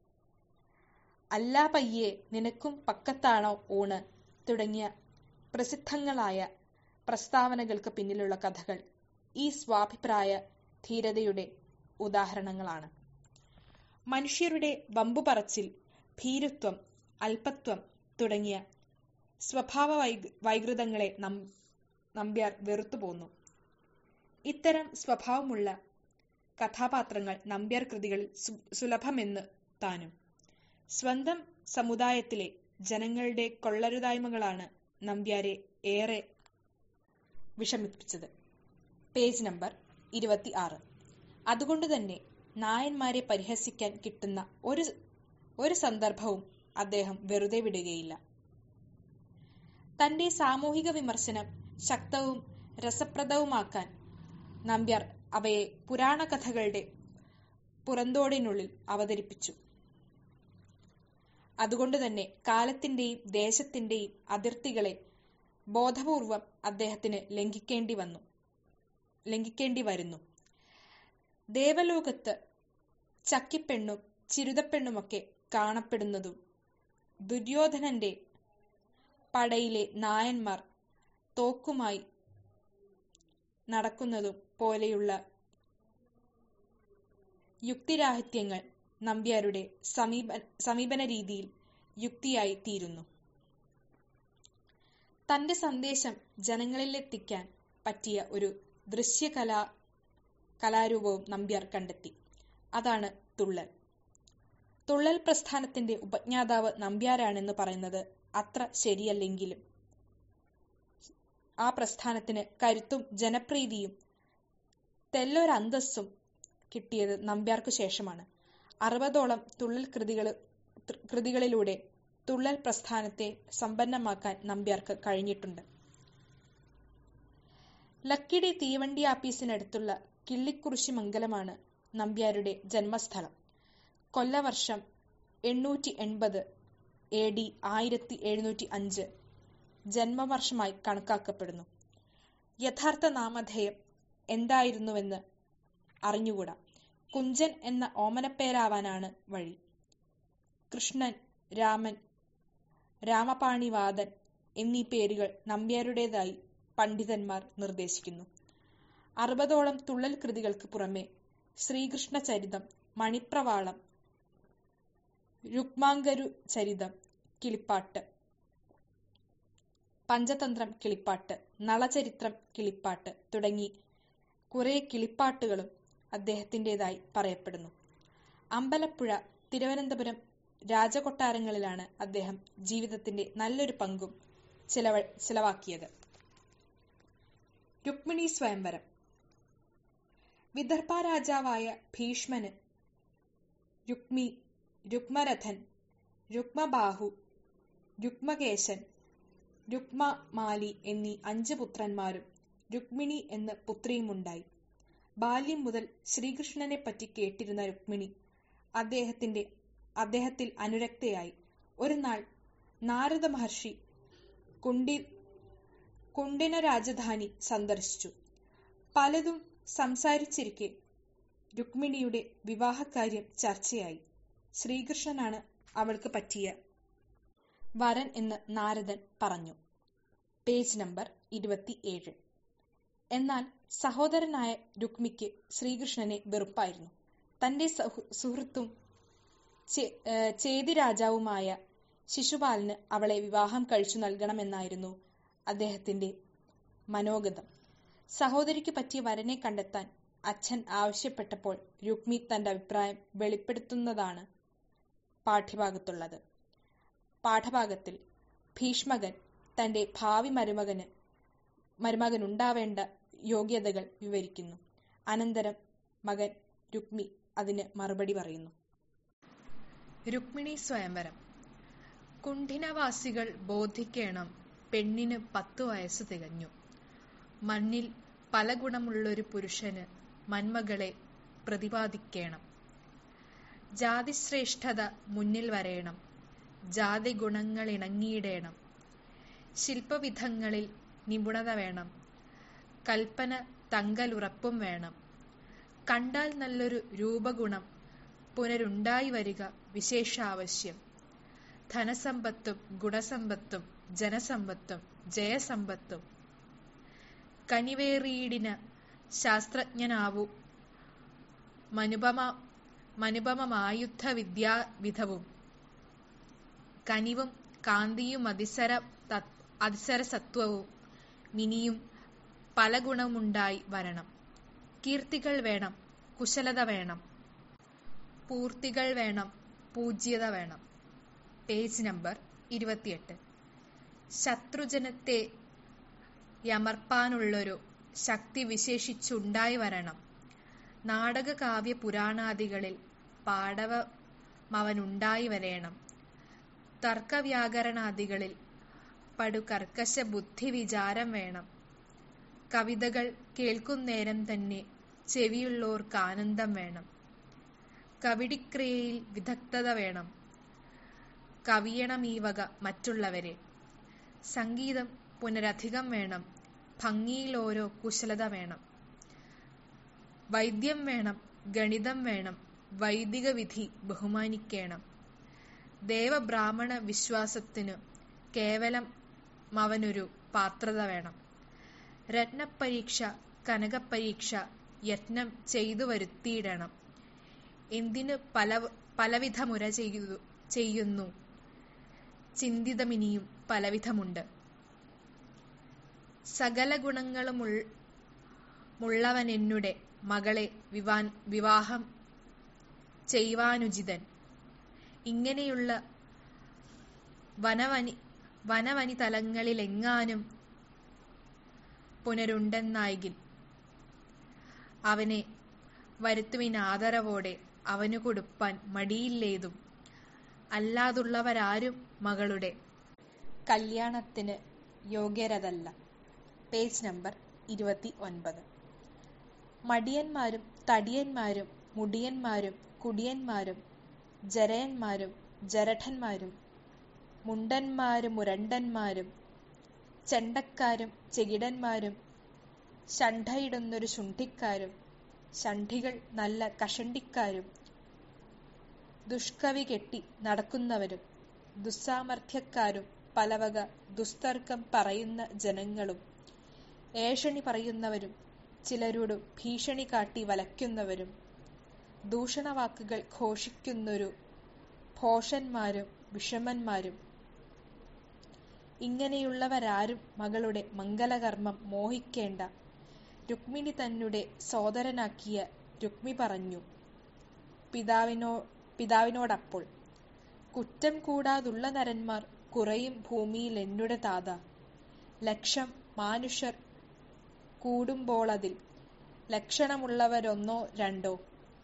അല്ലാ പയ്യെ നിനക്കും പക്കത്താണോ ഊണ് തുടങ്ങിയ പ്രസിദ്ധങ്ങളായ പ്രസ്താവനകൾക്ക് പിന്നിലുള്ള കഥകൾ ഈ സ്വാഭിപ്രായ ധീരതയുടെ ഉദാഹരണങ്ങളാണ് മനുഷ്യരുടെ വമ്പു പറച്ചിൽ ഭീരുത്വം അല്പത്വം തുടങ്ങിയ സ്വഭാവ വൈകൃതങ്ങളെ നം നമ്പ്യാർ വെറുത്തുപോന്നു ഇത്തരം സ്വഭാവമുള്ള കഥാപാത്രങ്ങൾ നമ്പ്യാർ കൃതികളിൽ സുലഭമെന്ന് താനും സ്വന്തം സമുദായത്തിലെ ജനങ്ങളുടെ കൊള്ളരുതായ്മകളാണ് നമ്പ്യാരെ ഏറെ വിഷമിപ്പിച്ചത് പേജ് നമ്പർ ഇരുപത്തി ആറ് അതുകൊണ്ട് തന്നെ നായന്മാരെ പരിഹസിക്കാൻ കിട്ടുന്ന ഒരു ഒരു സന്ദർഭവും അദ്ദേഹം വെറുതെ വിടുകയില്ല തന്റെ സാമൂഹിക വിമർശനം ശക്തവും രസപ്രദവുമാക്കാൻ നമ്പ്യാർ അവയെ പുരാണ കഥകളുടെ പുറന്തോടിനുള്ളിൽ അവതരിപ്പിച്ചു അതുകൊണ്ട് തന്നെ കാലത്തിന്റെയും ദേശത്തിന്റെയും അതിർത്തികളെ ബോധപൂർവം അദ്ദേഹത്തിന് ലംഘിക്കേണ്ടി വന്നു ലംഘിക്കേണ്ടി വരുന്നു ദേവലോകത്ത് ചക്കിപ്പെണ്ണും ചിരുതപ്പെണ്ണുമൊക്കെ കാണപ്പെടുന്നതും ദുര്യോധനന്റെ പടയിലെ നായന്മാർ തോക്കുമായി നടക്കുന്നതും പോലെയുള്ള യുക്തിരാഹിത്യങ്ങൾ നമ്പ്യാരുടെ സമീപ സമീപന രീതിയിൽ യുക്തിയായി തീരുന്നു തന്റെ സന്ദേശം ജനങ്ങളിലെത്തിക്കാൻ പറ്റിയ ഒരു ദൃശ്യകലാ കലാരൂപവും നമ്പ്യാർ കണ്ടെത്തി അതാണ് തുള്ളൽ തുള്ളൽ പ്രസ്ഥാനത്തിന്റെ ഉപജ്ഞാതാവ് നമ്പ്യാരാണെന്ന് പറയുന്നത് അത്ര ശരിയല്ലെങ്കിലും ആ പ്രസ്ഥാനത്തിന് കരുത്തും ജനപ്രീതിയും തെല്ലൊരന്തസ്സും കിട്ടിയത് നമ്പ്യാർക്കു ശേഷമാണ് അറുപതോളം തുള്ളൽ കൃതികൾ കൃതികളിലൂടെ തുള്ളൽ പ്രസ്ഥാനത്തെ സമ്പന്നമാക്കാൻ നമ്പ്യാർക്ക് കഴിഞ്ഞിട്ടുണ്ട് ലക്കിടി തീവണ്ടി ആപ്പീസിനടുത്തുള്ള കിള്ളിക്കുറിശി മംഗലമാണ് നമ്പ്യാരുടെ ജന്മസ്ഥലം കൊല്ലവർഷം എണ്ണൂറ്റി എൺപത് എ ഡി ആയിരത്തി എഴുന്നൂറ്റി അഞ്ച് ജന്മവർഷമായി കണക്കാക്കപ്പെടുന്നു യഥാർത്ഥ നാമധേയം എന്തായിരുന്നുവെന്ന് അറിഞ്ഞുകൂടാ കുഞ്ചൻ എന്ന ഓമനപ്പേരാവാനാണ് വഴി കൃഷ്ണൻ രാമൻ രാമപാണിവാദൻ എന്നീ പേരുകൾ നമ്പ്യാരുടേതായി പണ്ഡിതന്മാർ നിർദ്ദേശിക്കുന്നു അറുപതോളം തുള്ളൽ കൃതികൾക്ക് പുറമെ ശ്രീകൃഷ്ണ ചരിതം മണിപ്രവാളം രുക്മാങ്കരു ചരിതം കിളിപ്പാട്ട് പഞ്ചതന്ത്രം കിളിപ്പാട്ട് നളചരിത്രം കിളിപ്പാട്ട് തുടങ്ങി കുറെ കിളിപ്പാട്ടുകളും അദ്ദേഹത്തിൻ്റെതായി പറയപ്പെടുന്നു അമ്പലപ്പുഴ തിരുവനന്തപുരം രാജകൊട്ടാരങ്ങളിലാണ് അദ്ദേഹം ജീവിതത്തിന്റെ നല്ലൊരു പങ്കും ചിലവ ചിലവാക്കിയത് രുക്മിണി സ്വയംവരം വിദർഭ രാജാവായ ഭീഷ്മന് രുക്മി രുക്മരഥൻ രുക്മബാഹു രുക്മകേശൻ രുക്മമാലി എന്നീ അഞ്ച് പുത്രന്മാരും രുക്മിണി എന്ന പുത്രിയുമുണ്ടായി ബാല്യം മുതൽ ശ്രീകൃഷ്ണനെ പറ്റി കേട്ടിരുന്ന രുക്മിണി അദ്ദേഹത്തിന്റെ അദ്ദേഹത്തിൽ അനുരക്തയായി ഒരു നാൾ നാരദ മഹർഷി കുണ്ടി കുണ്ടിന രാജധാനി സന്ദർശിച്ചു പലതും സംസാരിച്ചിരിക്കെ രുക്മിണിയുടെ വിവാഹകാര്യം ചർച്ചയായി ശ്രീകൃഷ്ണനാണ് അവൾക്ക് പറ്റിയ വരൻ എന്ന് നാരദൻ പറഞ്ഞു പേജ് നമ്പർ ഇരുപത്തിയേഴ് എന്നാൽ സഹോദരനായ രുക്മിക്ക് ശ്രീകൃഷ്ണനെ വെറുപ്പായിരുന്നു തന്റെ സുഹൃത്തും ചേതി രാജാവുമായ ശിശുപാലന് അവളെ വിവാഹം കഴിച്ചു നൽകണമെന്നായിരുന്നു അദ്ദേഹത്തിന്റെ മനോഗതം സഹോദരിക്ക് പറ്റിയ വരനെ കണ്ടെത്താൻ അച്ഛൻ ആവശ്യപ്പെട്ടപ്പോൾ രുക്മി തന്റെ അഭിപ്രായം വെളിപ്പെടുത്തുന്നതാണ് പാഠ്യഭാഗത്തുള്ളത് പാഠഭാഗത്തിൽ ഭീഷ്മകൻ തന്റെ ഭാവി മരുമകന് മരുമകനുണ്ടാവേണ്ട യോഗ്യതകൾ വിവരിക്കുന്നു അനന്തരം മകൻ രുക്മി അതിന് മറുപടി പറയുന്നു രുക്മിണി സ്വയംവരം കുണ്ഠിനവാസികൾ ബോധിക്കേണം പെണ്ണിന് പത്തു വയസ്സ് തികഞ്ഞു മണ്ണിൽ പല ഗുണമുള്ളൊരു പുരുഷന് മന്മകളെ പ്രതിപാദിക്കേണം ജാതിശ്രേഷ്ഠത മുന്നിൽ വരേണം ജാതി ഗുണങ്ങൾ ഇണങ്ങിയിടേണം ശില്പവിധങ്ങളിൽ നിപുണത വേണം കൽപ്പന തങ്കലുറപ്പും വേണം കണ്ടാൽ നല്ലൊരു രൂപഗുണം പുനരുണ്ടായി വരിക വിശേഷാവശ്യം ധനസമ്പത്തും ഗുണസമ്പത്തും ജനസമ്പത്തും ജയസമ്പത്തും കനിവേറിയിടിന് ശാസ്ത്രജ്ഞനാവൂ മനുപമ മനുപമമായുദ്ധ വിദ്യാവിധവും കനിവും കാന്തിയും അതിസര അതിസരസത്വവും മിനിയും പല ഗുണമുണ്ടായി വരണം കീർത്തികൾ വേണം കുശലത വേണം പൂർത്തികൾ വേണം പൂജ്യത വേണം പേജ് നമ്പർ ഇരുപത്തിയെട്ട് ശത്രുജനത്തെ യമർപ്പാനുള്ളൊരു ശക്തി വിശേഷിച്ചുണ്ടായി വരണം നാടകകാവ്യ പുരാണാദികളിൽ പാടവമവനുണ്ടായി വരേണം തർക്കവ്യാകരണാദികളിൽ പടു കർക്കശ ബുദ്ധി വിചാരം വേണം കവിതകൾ കേൾക്കുന്നേരം തന്നെ ചെവിയുള്ളോർക്ക് ആനന്ദം വേണം കവിടിക്രിയയിൽ വിദഗ്ധത വേണം കവിയണം ഈ വക മറ്റുള്ളവരെ സംഗീതം പുനരധികം വേണം ഭംഗിയിൽ ഓരോ കുശലത വേണം വൈദ്യം വേണം ഗണിതം വേണം വൈദിക വിധി ബഹുമാനിക്കേണം ദേവബ്രാഹ്മണ വിശ്വാസത്തിനു കേവലം അവനൊരു പാത്രത വേണം രത്നപരീക്ഷ കനകപരീക്ഷ യത്നം ചെയ്തു വരുത്തിയിടണം എന്തിനു പല പലവിധമുര ചെയ്തു ചെയ്യുന്നു ചിന്തിതമിനിയും പലവിധമുണ്ട് സകല ഗുണങ്ങളുമുള്ളവനെന്നുടെ മകളെ വിവാൻ വിവാഹം ചെയ്യുവാനുചിതൻ ഇങ്ങനെയുള്ള വനവനി വനവനി തലങ്ങളിലെങ്ങാനും പുനരുണ്ടെന്നായികിൽ അവനെ വരുത്തുവിനാദരവോടെ അവനു കൊടുപ്പാൻ മടിയില്ലേതും അല്ലാതുള്ളവരാരും മകളുടെ കല്യാണത്തിന് യോഗ്യരതല്ല പേജ് നമ്പർ ഇരുപത്തി ഒൻപത് മടിയന്മാരും തടിയന്മാരും മുടിയന്മാരും കുടിയന്മാരും ജരയന്മാരും ജരഠന്മാരും മുണ്ടന്മാരും മുരണ്ടന്മാരും ചെണ്ടക്കാരും ചെകിടന്മാരും ശണ്ഠയിടുന്നൊരു ശുണ്ഠിക്കാരും ശണ്ഠികൾ നല്ല കഷണ്ടിക്കാരും ദുഷ്കവി കെട്ടി നടക്കുന്നവരും ദുസ്സാമർഥ്യക്കാരും പലവക ദുസ്തർക്കം പറയുന്ന ജനങ്ങളും ഏഷണി പറയുന്നവരും ചിലരോട് ഭീഷണി കാട്ടി വലയ്ക്കുന്നവരും ദൂഷണവാക്കുകൾ ഘോഷിക്കുന്നൊരു ഭോഷന്മാരും വിഷമന്മാരും ഇങ്ങനെയുള്ളവരാരും മകളുടെ മംഗലകർമ്മം മോഹിക്കേണ്ട രുക്മിണി തന്നെ സോദരനാക്കിയ രുക്മി പറഞ്ഞു പിതാവിനോ പിതാവിനോടപ്പോൾ കുറ്റം കൂടാതുള്ള നരന്മാർ കുറയും ഭൂമിയിൽ എന്നുടെ താത ലക്ഷം മാനുഷർ കൂടുമ്പോളതിൽ ലക്ഷണമുള്ളവരൊന്നോ രണ്ടോ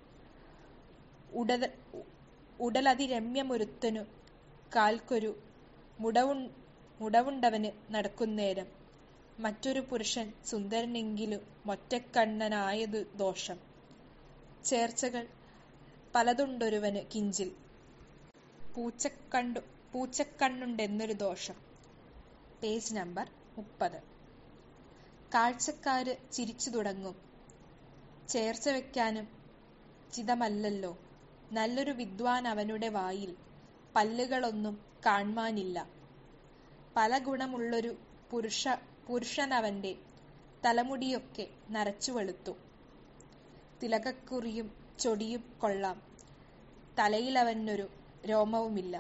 ഉടത ഉടലതിരമ്യമൊരുത്തനു കാൽക്കൊരു മുടവു മുടവുണ്ടവന് നടക്കുന്നേരം മറ്റൊരു പുരുഷൻ സുന്ദരനെങ്കിലും മൊറ്റക്കണ്ണനായതു ദോഷം ചേർച്ചകൾ പലതുണ്ടൊരുവന് കിഞ്ചിൽ പൂച്ചക്കണ്ടു പൂച്ചക്കണ്ണുണ്ടെന്നൊരു ദോഷം പേജ് നമ്പർ മുപ്പത് കാഴ്ചക്കാര് ചിരിച്ചു തുടങ്ങും ചേർച്ച വെക്കാനും ചിതമല്ലല്ലോ നല്ലൊരു വിദ്വാൻ അവനുടെ വായിൽ പല്ലുകളൊന്നും കാൺമാനില്ല പല ഗുണമുള്ളൊരു പുരുഷ പുരുഷനവന്റെ തലമുടിയൊക്കെ നരച്ചു വെളുത്തു തിലകക്കുറിയും ചൊടിയും കൊള്ളാം തലയിലവനൊരു രോമവുമില്ല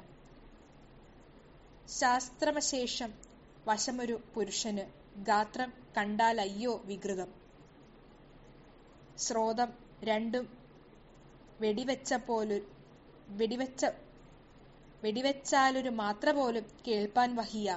ശാസ്ത്രമശേഷം വശമൊരു പുരുഷന് ഗാത്രം കണ്ടാലയ്യോ വികൃതം സ്രോതം രണ്ടും വെടിവെച്ച പോലു വെടിവെച്ച വെടിവെച്ചാലൊരു മാത്ര പോലും കേൾപ്പാൻ വഹിയ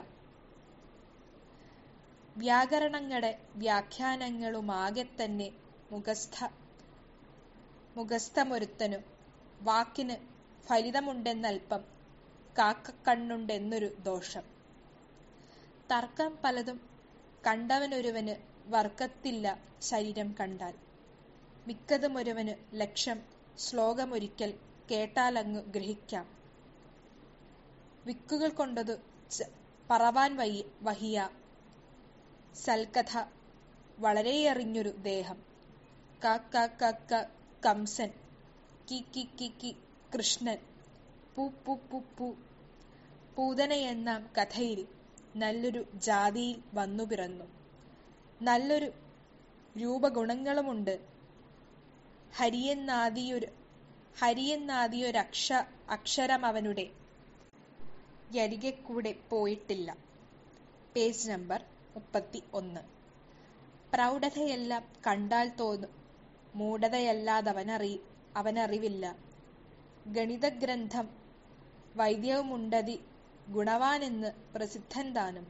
വ്യാകരണങ്ങളുടെ വ്യാഖ്യാനങ്ങളുമാകെ തന്നെ മുഖസ്ഥ മുഖസ്ഥമൊരുത്തനു വാക്കിന് ഫലിതമുണ്ടെന്നൽപ്പം കാക്കക്കണ്ണുണ്ടെന്നൊരു ദോഷം തർക്കം പലതും കണ്ടവനൊരുവന് വർക്കത്തില്ല ശരീരം കണ്ടാൽ മിക്കതുമൊരുവന് ലക്ഷം ശ്ലോകമൊരിക്കൽ കേട്ടാലങ്ങു ഗ്രഹിക്കാം വിക്കുകൾ കൊണ്ടതു പറവാൻ വയ്യ വഹിയ സൽക്കഥ വളരെയറിഞ്ഞൊരു ദേഹം ക ക ക ക കംസൻ കി കി കി കി കൃഷ്ണൻ പു പു പു പു പൂതനയെന്ന കഥയിൽ നല്ലൊരു ജാതിയിൽ വന്നു പിറന്നു നല്ലൊരു രൂപഗുണങ്ങളുമുണ്ട് ഹരിയെന്നാദിയൊരു ഹരിയെന്നാദിയൊരക്ഷ അക്ഷരം അവനുടെ യരികെ കൂടെ പോയിട്ടില്ല പേജ് നമ്പർ മുപ്പത്തി ഒന്ന് പ്രൗഢതയെല്ലാം കണ്ടാൽ തോന്നും മൂഢതയല്ലാതവനറി അവനറിവില്ല ഗണിതഗ്രന്ഥം വൈദ്യവുമുണ്ടതി ഗുണവാനെന്ന് പ്രസിദ്ധൻ താനും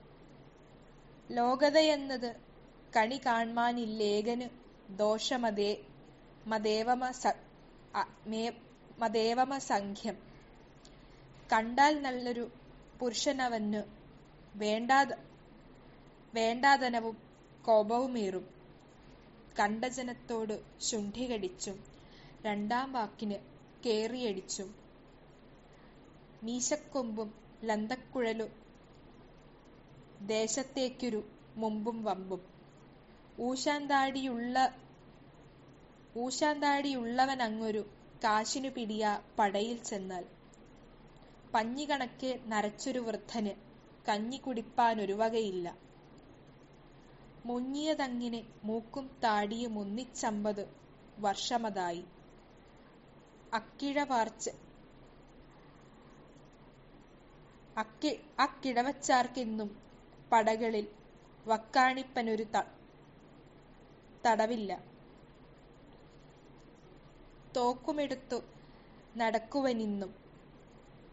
ലോകതയെന്നത് കണി കാൺമാനില്ലേകന് ദോഷമതേ മദേവമ മദേവമ സംഖ്യം കണ്ടാൽ നല്ലൊരു പുരുഷനവന് വേണ്ടാത വേണ്ടാതനവും കോപവുമേറും കണ്ട ജനത്തോട് ശുണ്ഠി കടിച്ചും രണ്ടാം വാക്കിന് കേറിയടിച്ചും മീശക്കൊമ്പും ലന്തക്കുഴലും ദേശത്തേക്കൊരു മുമ്പും വമ്പും ഊശാന്താടിയുള്ള ഊശാന്താടിയുള്ളവനങ്ങൊരു കാശിനു പിടിയ പടയിൽ ചെന്നാൽ പഞ്ഞികണക്കെ നരച്ചൊരു വൃദ്ധന് കഞ്ഞി കുടിപ്പാനൊരു വകയില്ല മുങ്ങിയതങ്ങിനെ മൂക്കും താടിയും ഒന്നിച്ചമ്പത് വർഷമതായി അക്കിഴവാർച്ച് അക്കി അക്കിടവച്ചാർക്കെന്നും പടകളിൽ വക്കാണിപ്പനൊരു തടവില്ല തോക്കുമെടുത്തു നടക്കുവനിന്നും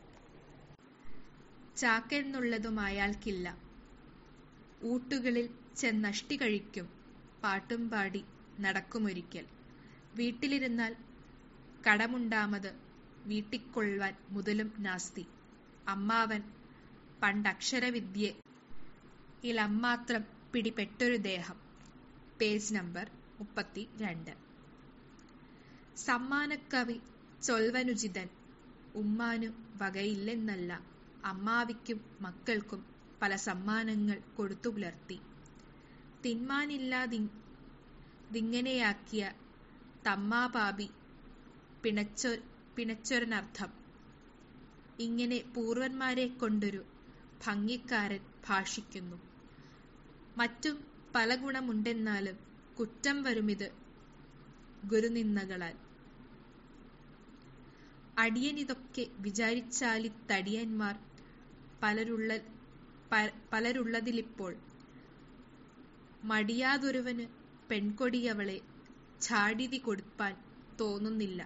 ചാക്കെന്നുള്ളതും അയാൾക്കില്ല ഊട്ടുകളിൽ ചെന്നഷ്ടി കഴിക്കും പാട്ടും പാടി നടക്കുമൊരിക്കൽ വീട്ടിലിരുന്നാൽ കടമുണ്ടാമത് വീട്ടിക്കൊള്ളുവാൻ മുതലും നാസ്തി അമ്മാവൻ പണ്ടക്ഷരവിദ്യ ഇലമ്മാത്രം പിടിപെട്ടൊരു ദേഹം പേജ് നമ്പർ മുപ്പത്തി രണ്ട് സമ്മാനക്കവി ചൊൽവനുചിതൻ ഉമ്മാനു വകയില്ലെന്നല്ല അമ്മാവിക്കും മക്കൾക്കും പല സമ്മാനങ്ങൾ കൊടുത്തു പുലർത്തി തിന്മാനില്ലാതിങ്ങനെയാക്കിയ തമ്മാപാപി പിണച്ചൊ പിണച്ചൊരനർത്ഥം ഇങ്ങനെ പൂർവന്മാരെ കൊണ്ടൊരു ഭംഗിക്കാരൻ ഭാഷിക്കുന്നു മറ്റും പല ഗുണമുണ്ടെന്നാലും കുറ്റം വരുമിത് ഗുരുനിന്ദകളാൽ അടിയനിതൊക്കെ വിചാരിച്ചാലി തടിയന്മാർ പലരുള്ള പലരുള്ളതിലിപ്പോൾ മടിയാതൊരുവന് പെൺകൊടിയവളെ ചാടിതി കൊടുപ്പാൻ തോന്നുന്നില്ല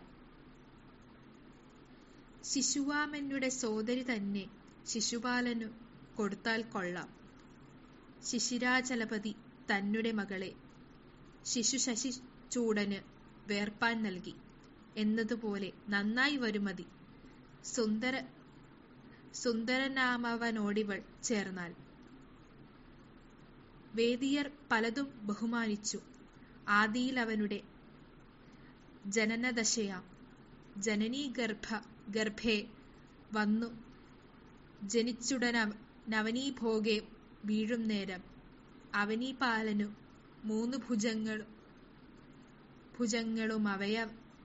ശിശുവാമനുടെ സോദരി തന്നെ ശിശുപാലനു കൊടുത്താൽ കൊള്ളാം ശിശിരാചലപതി തന്നെ മകളെ ശിശു ശശി ചൂടന് വേർപ്പാൻ നൽകി എന്നതുപോലെ നന്നായി വരുമതി സുന്ദര സുന്ദരനാമവനോടിവൾ ചേർന്നാൽ വേദിയർ പലതും ബഹുമാനിച്ചു ആദിയിൽ അവനുടെ ജനനദശയാം ജനനീ ഗർഭ ഗർഭേ വന്നു ജനിച്ചുടന നവനീഭോഗെ വീഴും നേരം അവനീപാലനു മൂന്ന് ഭുജങ്ങളും ഭുജങ്ങളും അവയ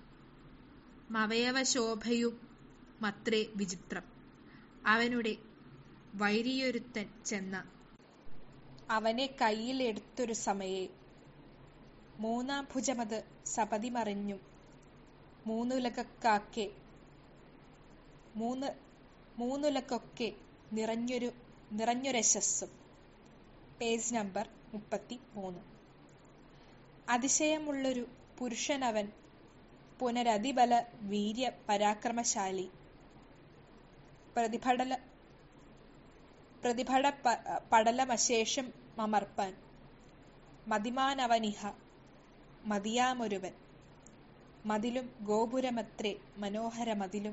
അവയവശോഭയും മത്രേ വിചിത്രം അവനുടെ വൈരിയൊരുത്തൻ ചെന്ന അവനെ കയ്യിലെടുത്തൊരു സമയെ മൂന്നാം ഭുജമത് സപതി മറിഞ്ഞും മൂന്നുലകക്കാക്കെ മൂന്ന് മൂന്നുലക്കൊക്കെ നിറഞ്ഞൊരു നിറഞ്ഞൊരശസ്സും പേജ് നമ്പർ മുപ്പത്തി മൂന്ന് അതിശയമുള്ളൊരു പുരുഷനവൻ പുനരതിബല വീര്യ പരാക്രമശാലി പ്രതിഭടല പ്രതിഭട പടലമശേഷം മമർപ്പാൻ മതിമാനവനിഹ മതിയാമൊരുവൻ മതിലും ഗോപുരമത്രേ മനോഹര മതിലും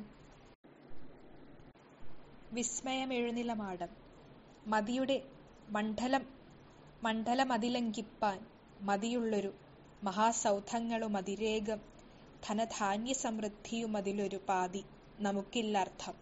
വിസ്മയമെഴുന്നിലമാടം മതിയുടെ മണ്ഡലം മണ്ഡലമതിലംഘിപ്പാൻ മതിയുള്ളൊരു മഹാസൗധങ്ങളുമതിരേകം ധനധാന്യ സമൃദ്ധിയുമതിലൊരു പാതി നമുക്കില്ലർത്ഥം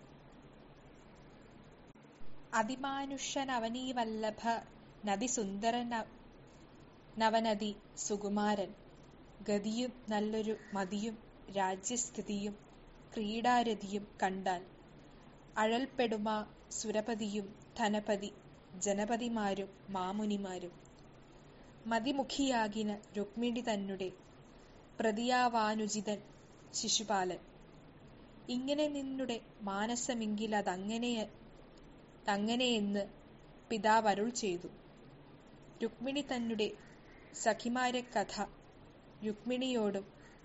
അതിമാനുഷനവനീവല്ലഭ നദി സുന്ദര നവനദി സുകുമാരൻ ഗതിയും നല്ലൊരു മതിയും രാജ്യസ്ഥിതിയും ക്രീഡാരതിയും കണ്ടാൽ അഴൽപ്പെടുമാ സുരപതിയും ധനപതി ജനപതിമാരും മാമുനിമാരും മതിമുഖിയാകിന രുക്മിണി തന്നെ പ്രതിയാവാനുചിതൻ ശിശുപാലൻ ഇങ്ങനെ നിന്നുടെ മാനസമെങ്കിലതങ്ങനെ അങ്ങനെയെന്ന് പിതാവ് അരുൾ ചെയ്തു രുക്മിണി തന്നെ സഖിമാരെ കഥ രുക്മിണിയോടും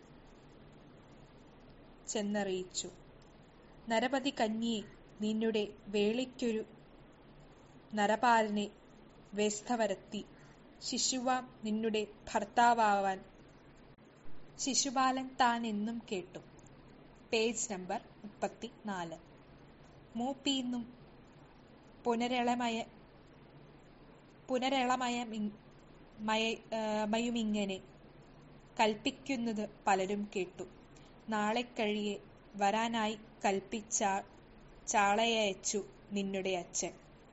ചെന്നറിയിച്ചു നരപതി കന്യെ നിന്നുടെ വേളിക്കൊരു നരപാലനെ വേസ്തവരത്തി ശിശുവാം നിന്നുടെ ഭർത്താവാൻ ശിശുപാലൻ താൻ എന്നും കേട്ടു പേജ് നമ്പർ മുപ്പത്തി നാല് മൂപ്പീന്നും പുനരളമയ പുനരളമയ മയുമിങ്ങനെ കൽപ്പിക്കുന്നത് പലരും കേട്ടു നാളെ കഴിയെ വരാനായി കൽപ്പിച്ച ചാളയയച്ചു നിന്നുടെ അച്ഛൻ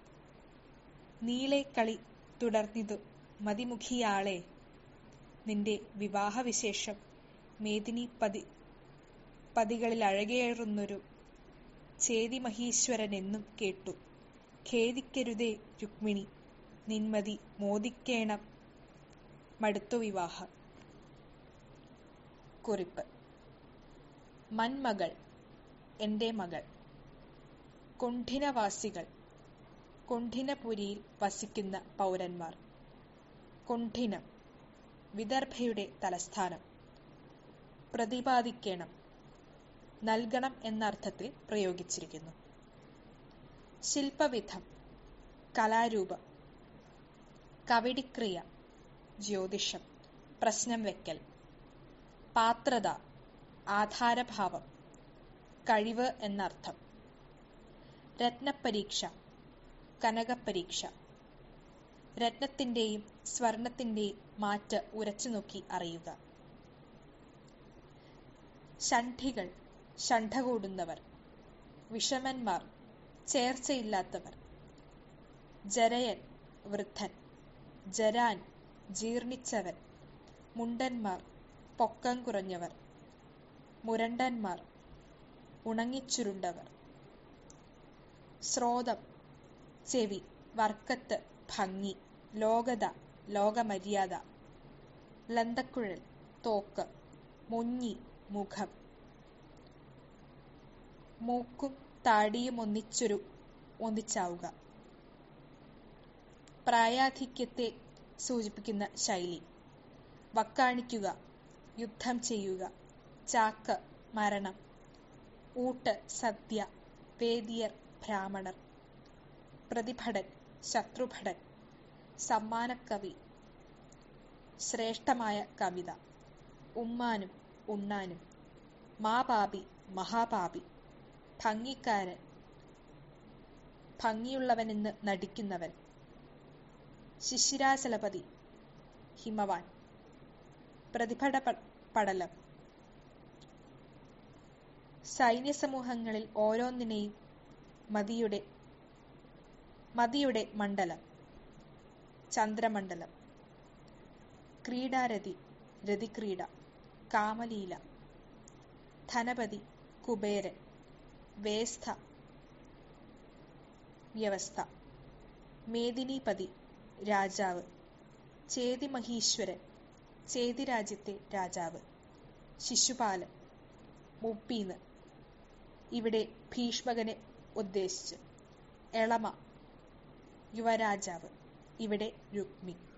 നീളെ കളി തുടർന്നിതു മതിമുഖിയാളെ നിന്റെ വിവാഹവിശേഷം മേദിനി പതി പതികളിൽ അഴകേറുന്നൊരു ചേതി മഹീശ്വരൻ എന്നും കേട്ടു ഖേദിക്കരുതേ രുക്മിണി നിന്മതി മോദിക്കേണം മടുത്തു വിവാഹം കുറിപ്പ് മന്മകൾ എൻ്റെ മകൾ കുണ്ഠിനവാസികൾ കുണ്ഠിനപുരിയിൽ വസിക്കുന്ന പൗരന്മാർ കുണ്ഠിനം വിദർഭയുടെ തലസ്ഥാനം പ്രതിപാദിക്കണം നൽകണം എന്ന അർത്ഥത്തിൽ പ്രയോഗിച്ചിരിക്കുന്നു ശില്പവിധം കലാരൂപം കവിടിക്രിയ ജ്യോതിഷം പ്രശ്നം വെക്കൽ പാത്രത ആധാരഭാവം കഴിവ് എന്നർത്ഥം രത്നപരീക്ഷ കനകപരീക്ഷ രത്നത്തിന്റെയും സ്വർണത്തിന്റെയും മാറ്റ് ഉരച്ചുനോക്കി അറിയുക ഷണ്ഠികൾ ഷണ്ഠ കൂടുന്നവർ വിഷമന്മാർ ചേർച്ചയില്ലാത്തവർ ജരയൻ വൃദ്ധൻ ജരാൻ ജീർണിച്ചവൻ മുണ്ടന്മാർ പൊക്കം കുറഞ്ഞവർ മുരണ്ടന്മാർ ഉണങ്ങിച്ചുരുണ്ടവർ സ്രോതം ചെവി വർക്കത്ത് ഭംഗി ലോകത ലോകമര്യാദ ലന്തക്കുഴൽ തോക്ക് മുഞ്ഞി മുഖം മൂക്കും താടിയും ഒന്നിച്ചൊരു ഒന്നിച്ചാവുക പ്രായാധിക്യത്തെ സൂചിപ്പിക്കുന്ന ശൈലി വക്കാണിക്കുക യുദ്ധം ചെയ്യുക ചാക്ക് മരണം ഊട്ട് സദ്യ വേദിയർ ബ്രാഹ്മണർ പ്രതിഭടൻ ശത്രുഭടൻ സമ്മാനക്കവി ശ്രേഷ്ഠമായ കവിത ഉമ്മാനും ഉണ്ണാനും മാപാപി മഹാപാപി ഭംഗിക്കാരൻ ഭംഗിയുള്ളവനെന്ന് നടിക്കുന്നവൻ ശിശിരാചലപതി ഹിമവാൻ പ്രതിഭട പടലം സൈന്യസമൂഹങ്ങളിൽ ഓരോന്നിനെയും മതിയുടെ മതിയുടെ മണ്ഡലം ചന്ദ്രമണ്ഡലം ക്രീഡാരതി രതിക്രീഡ കാമലീല ധനപതി കുബേരൻ വേസ്ഥ വ്യവസ്ഥ മേദിനീപതി രാജാവ് ചേതിമഹീശ്വരൻ ചേതിരാജ്യത്തെ രാജാവ് ശിശുപാലൻ മുപ്പീന്ന് ഇവിടെ ഭീഷ്മകനെ ഉദ്ദേശിച്ച് എളമ യുവരാജാവ് ഇവിടെ രുക്മി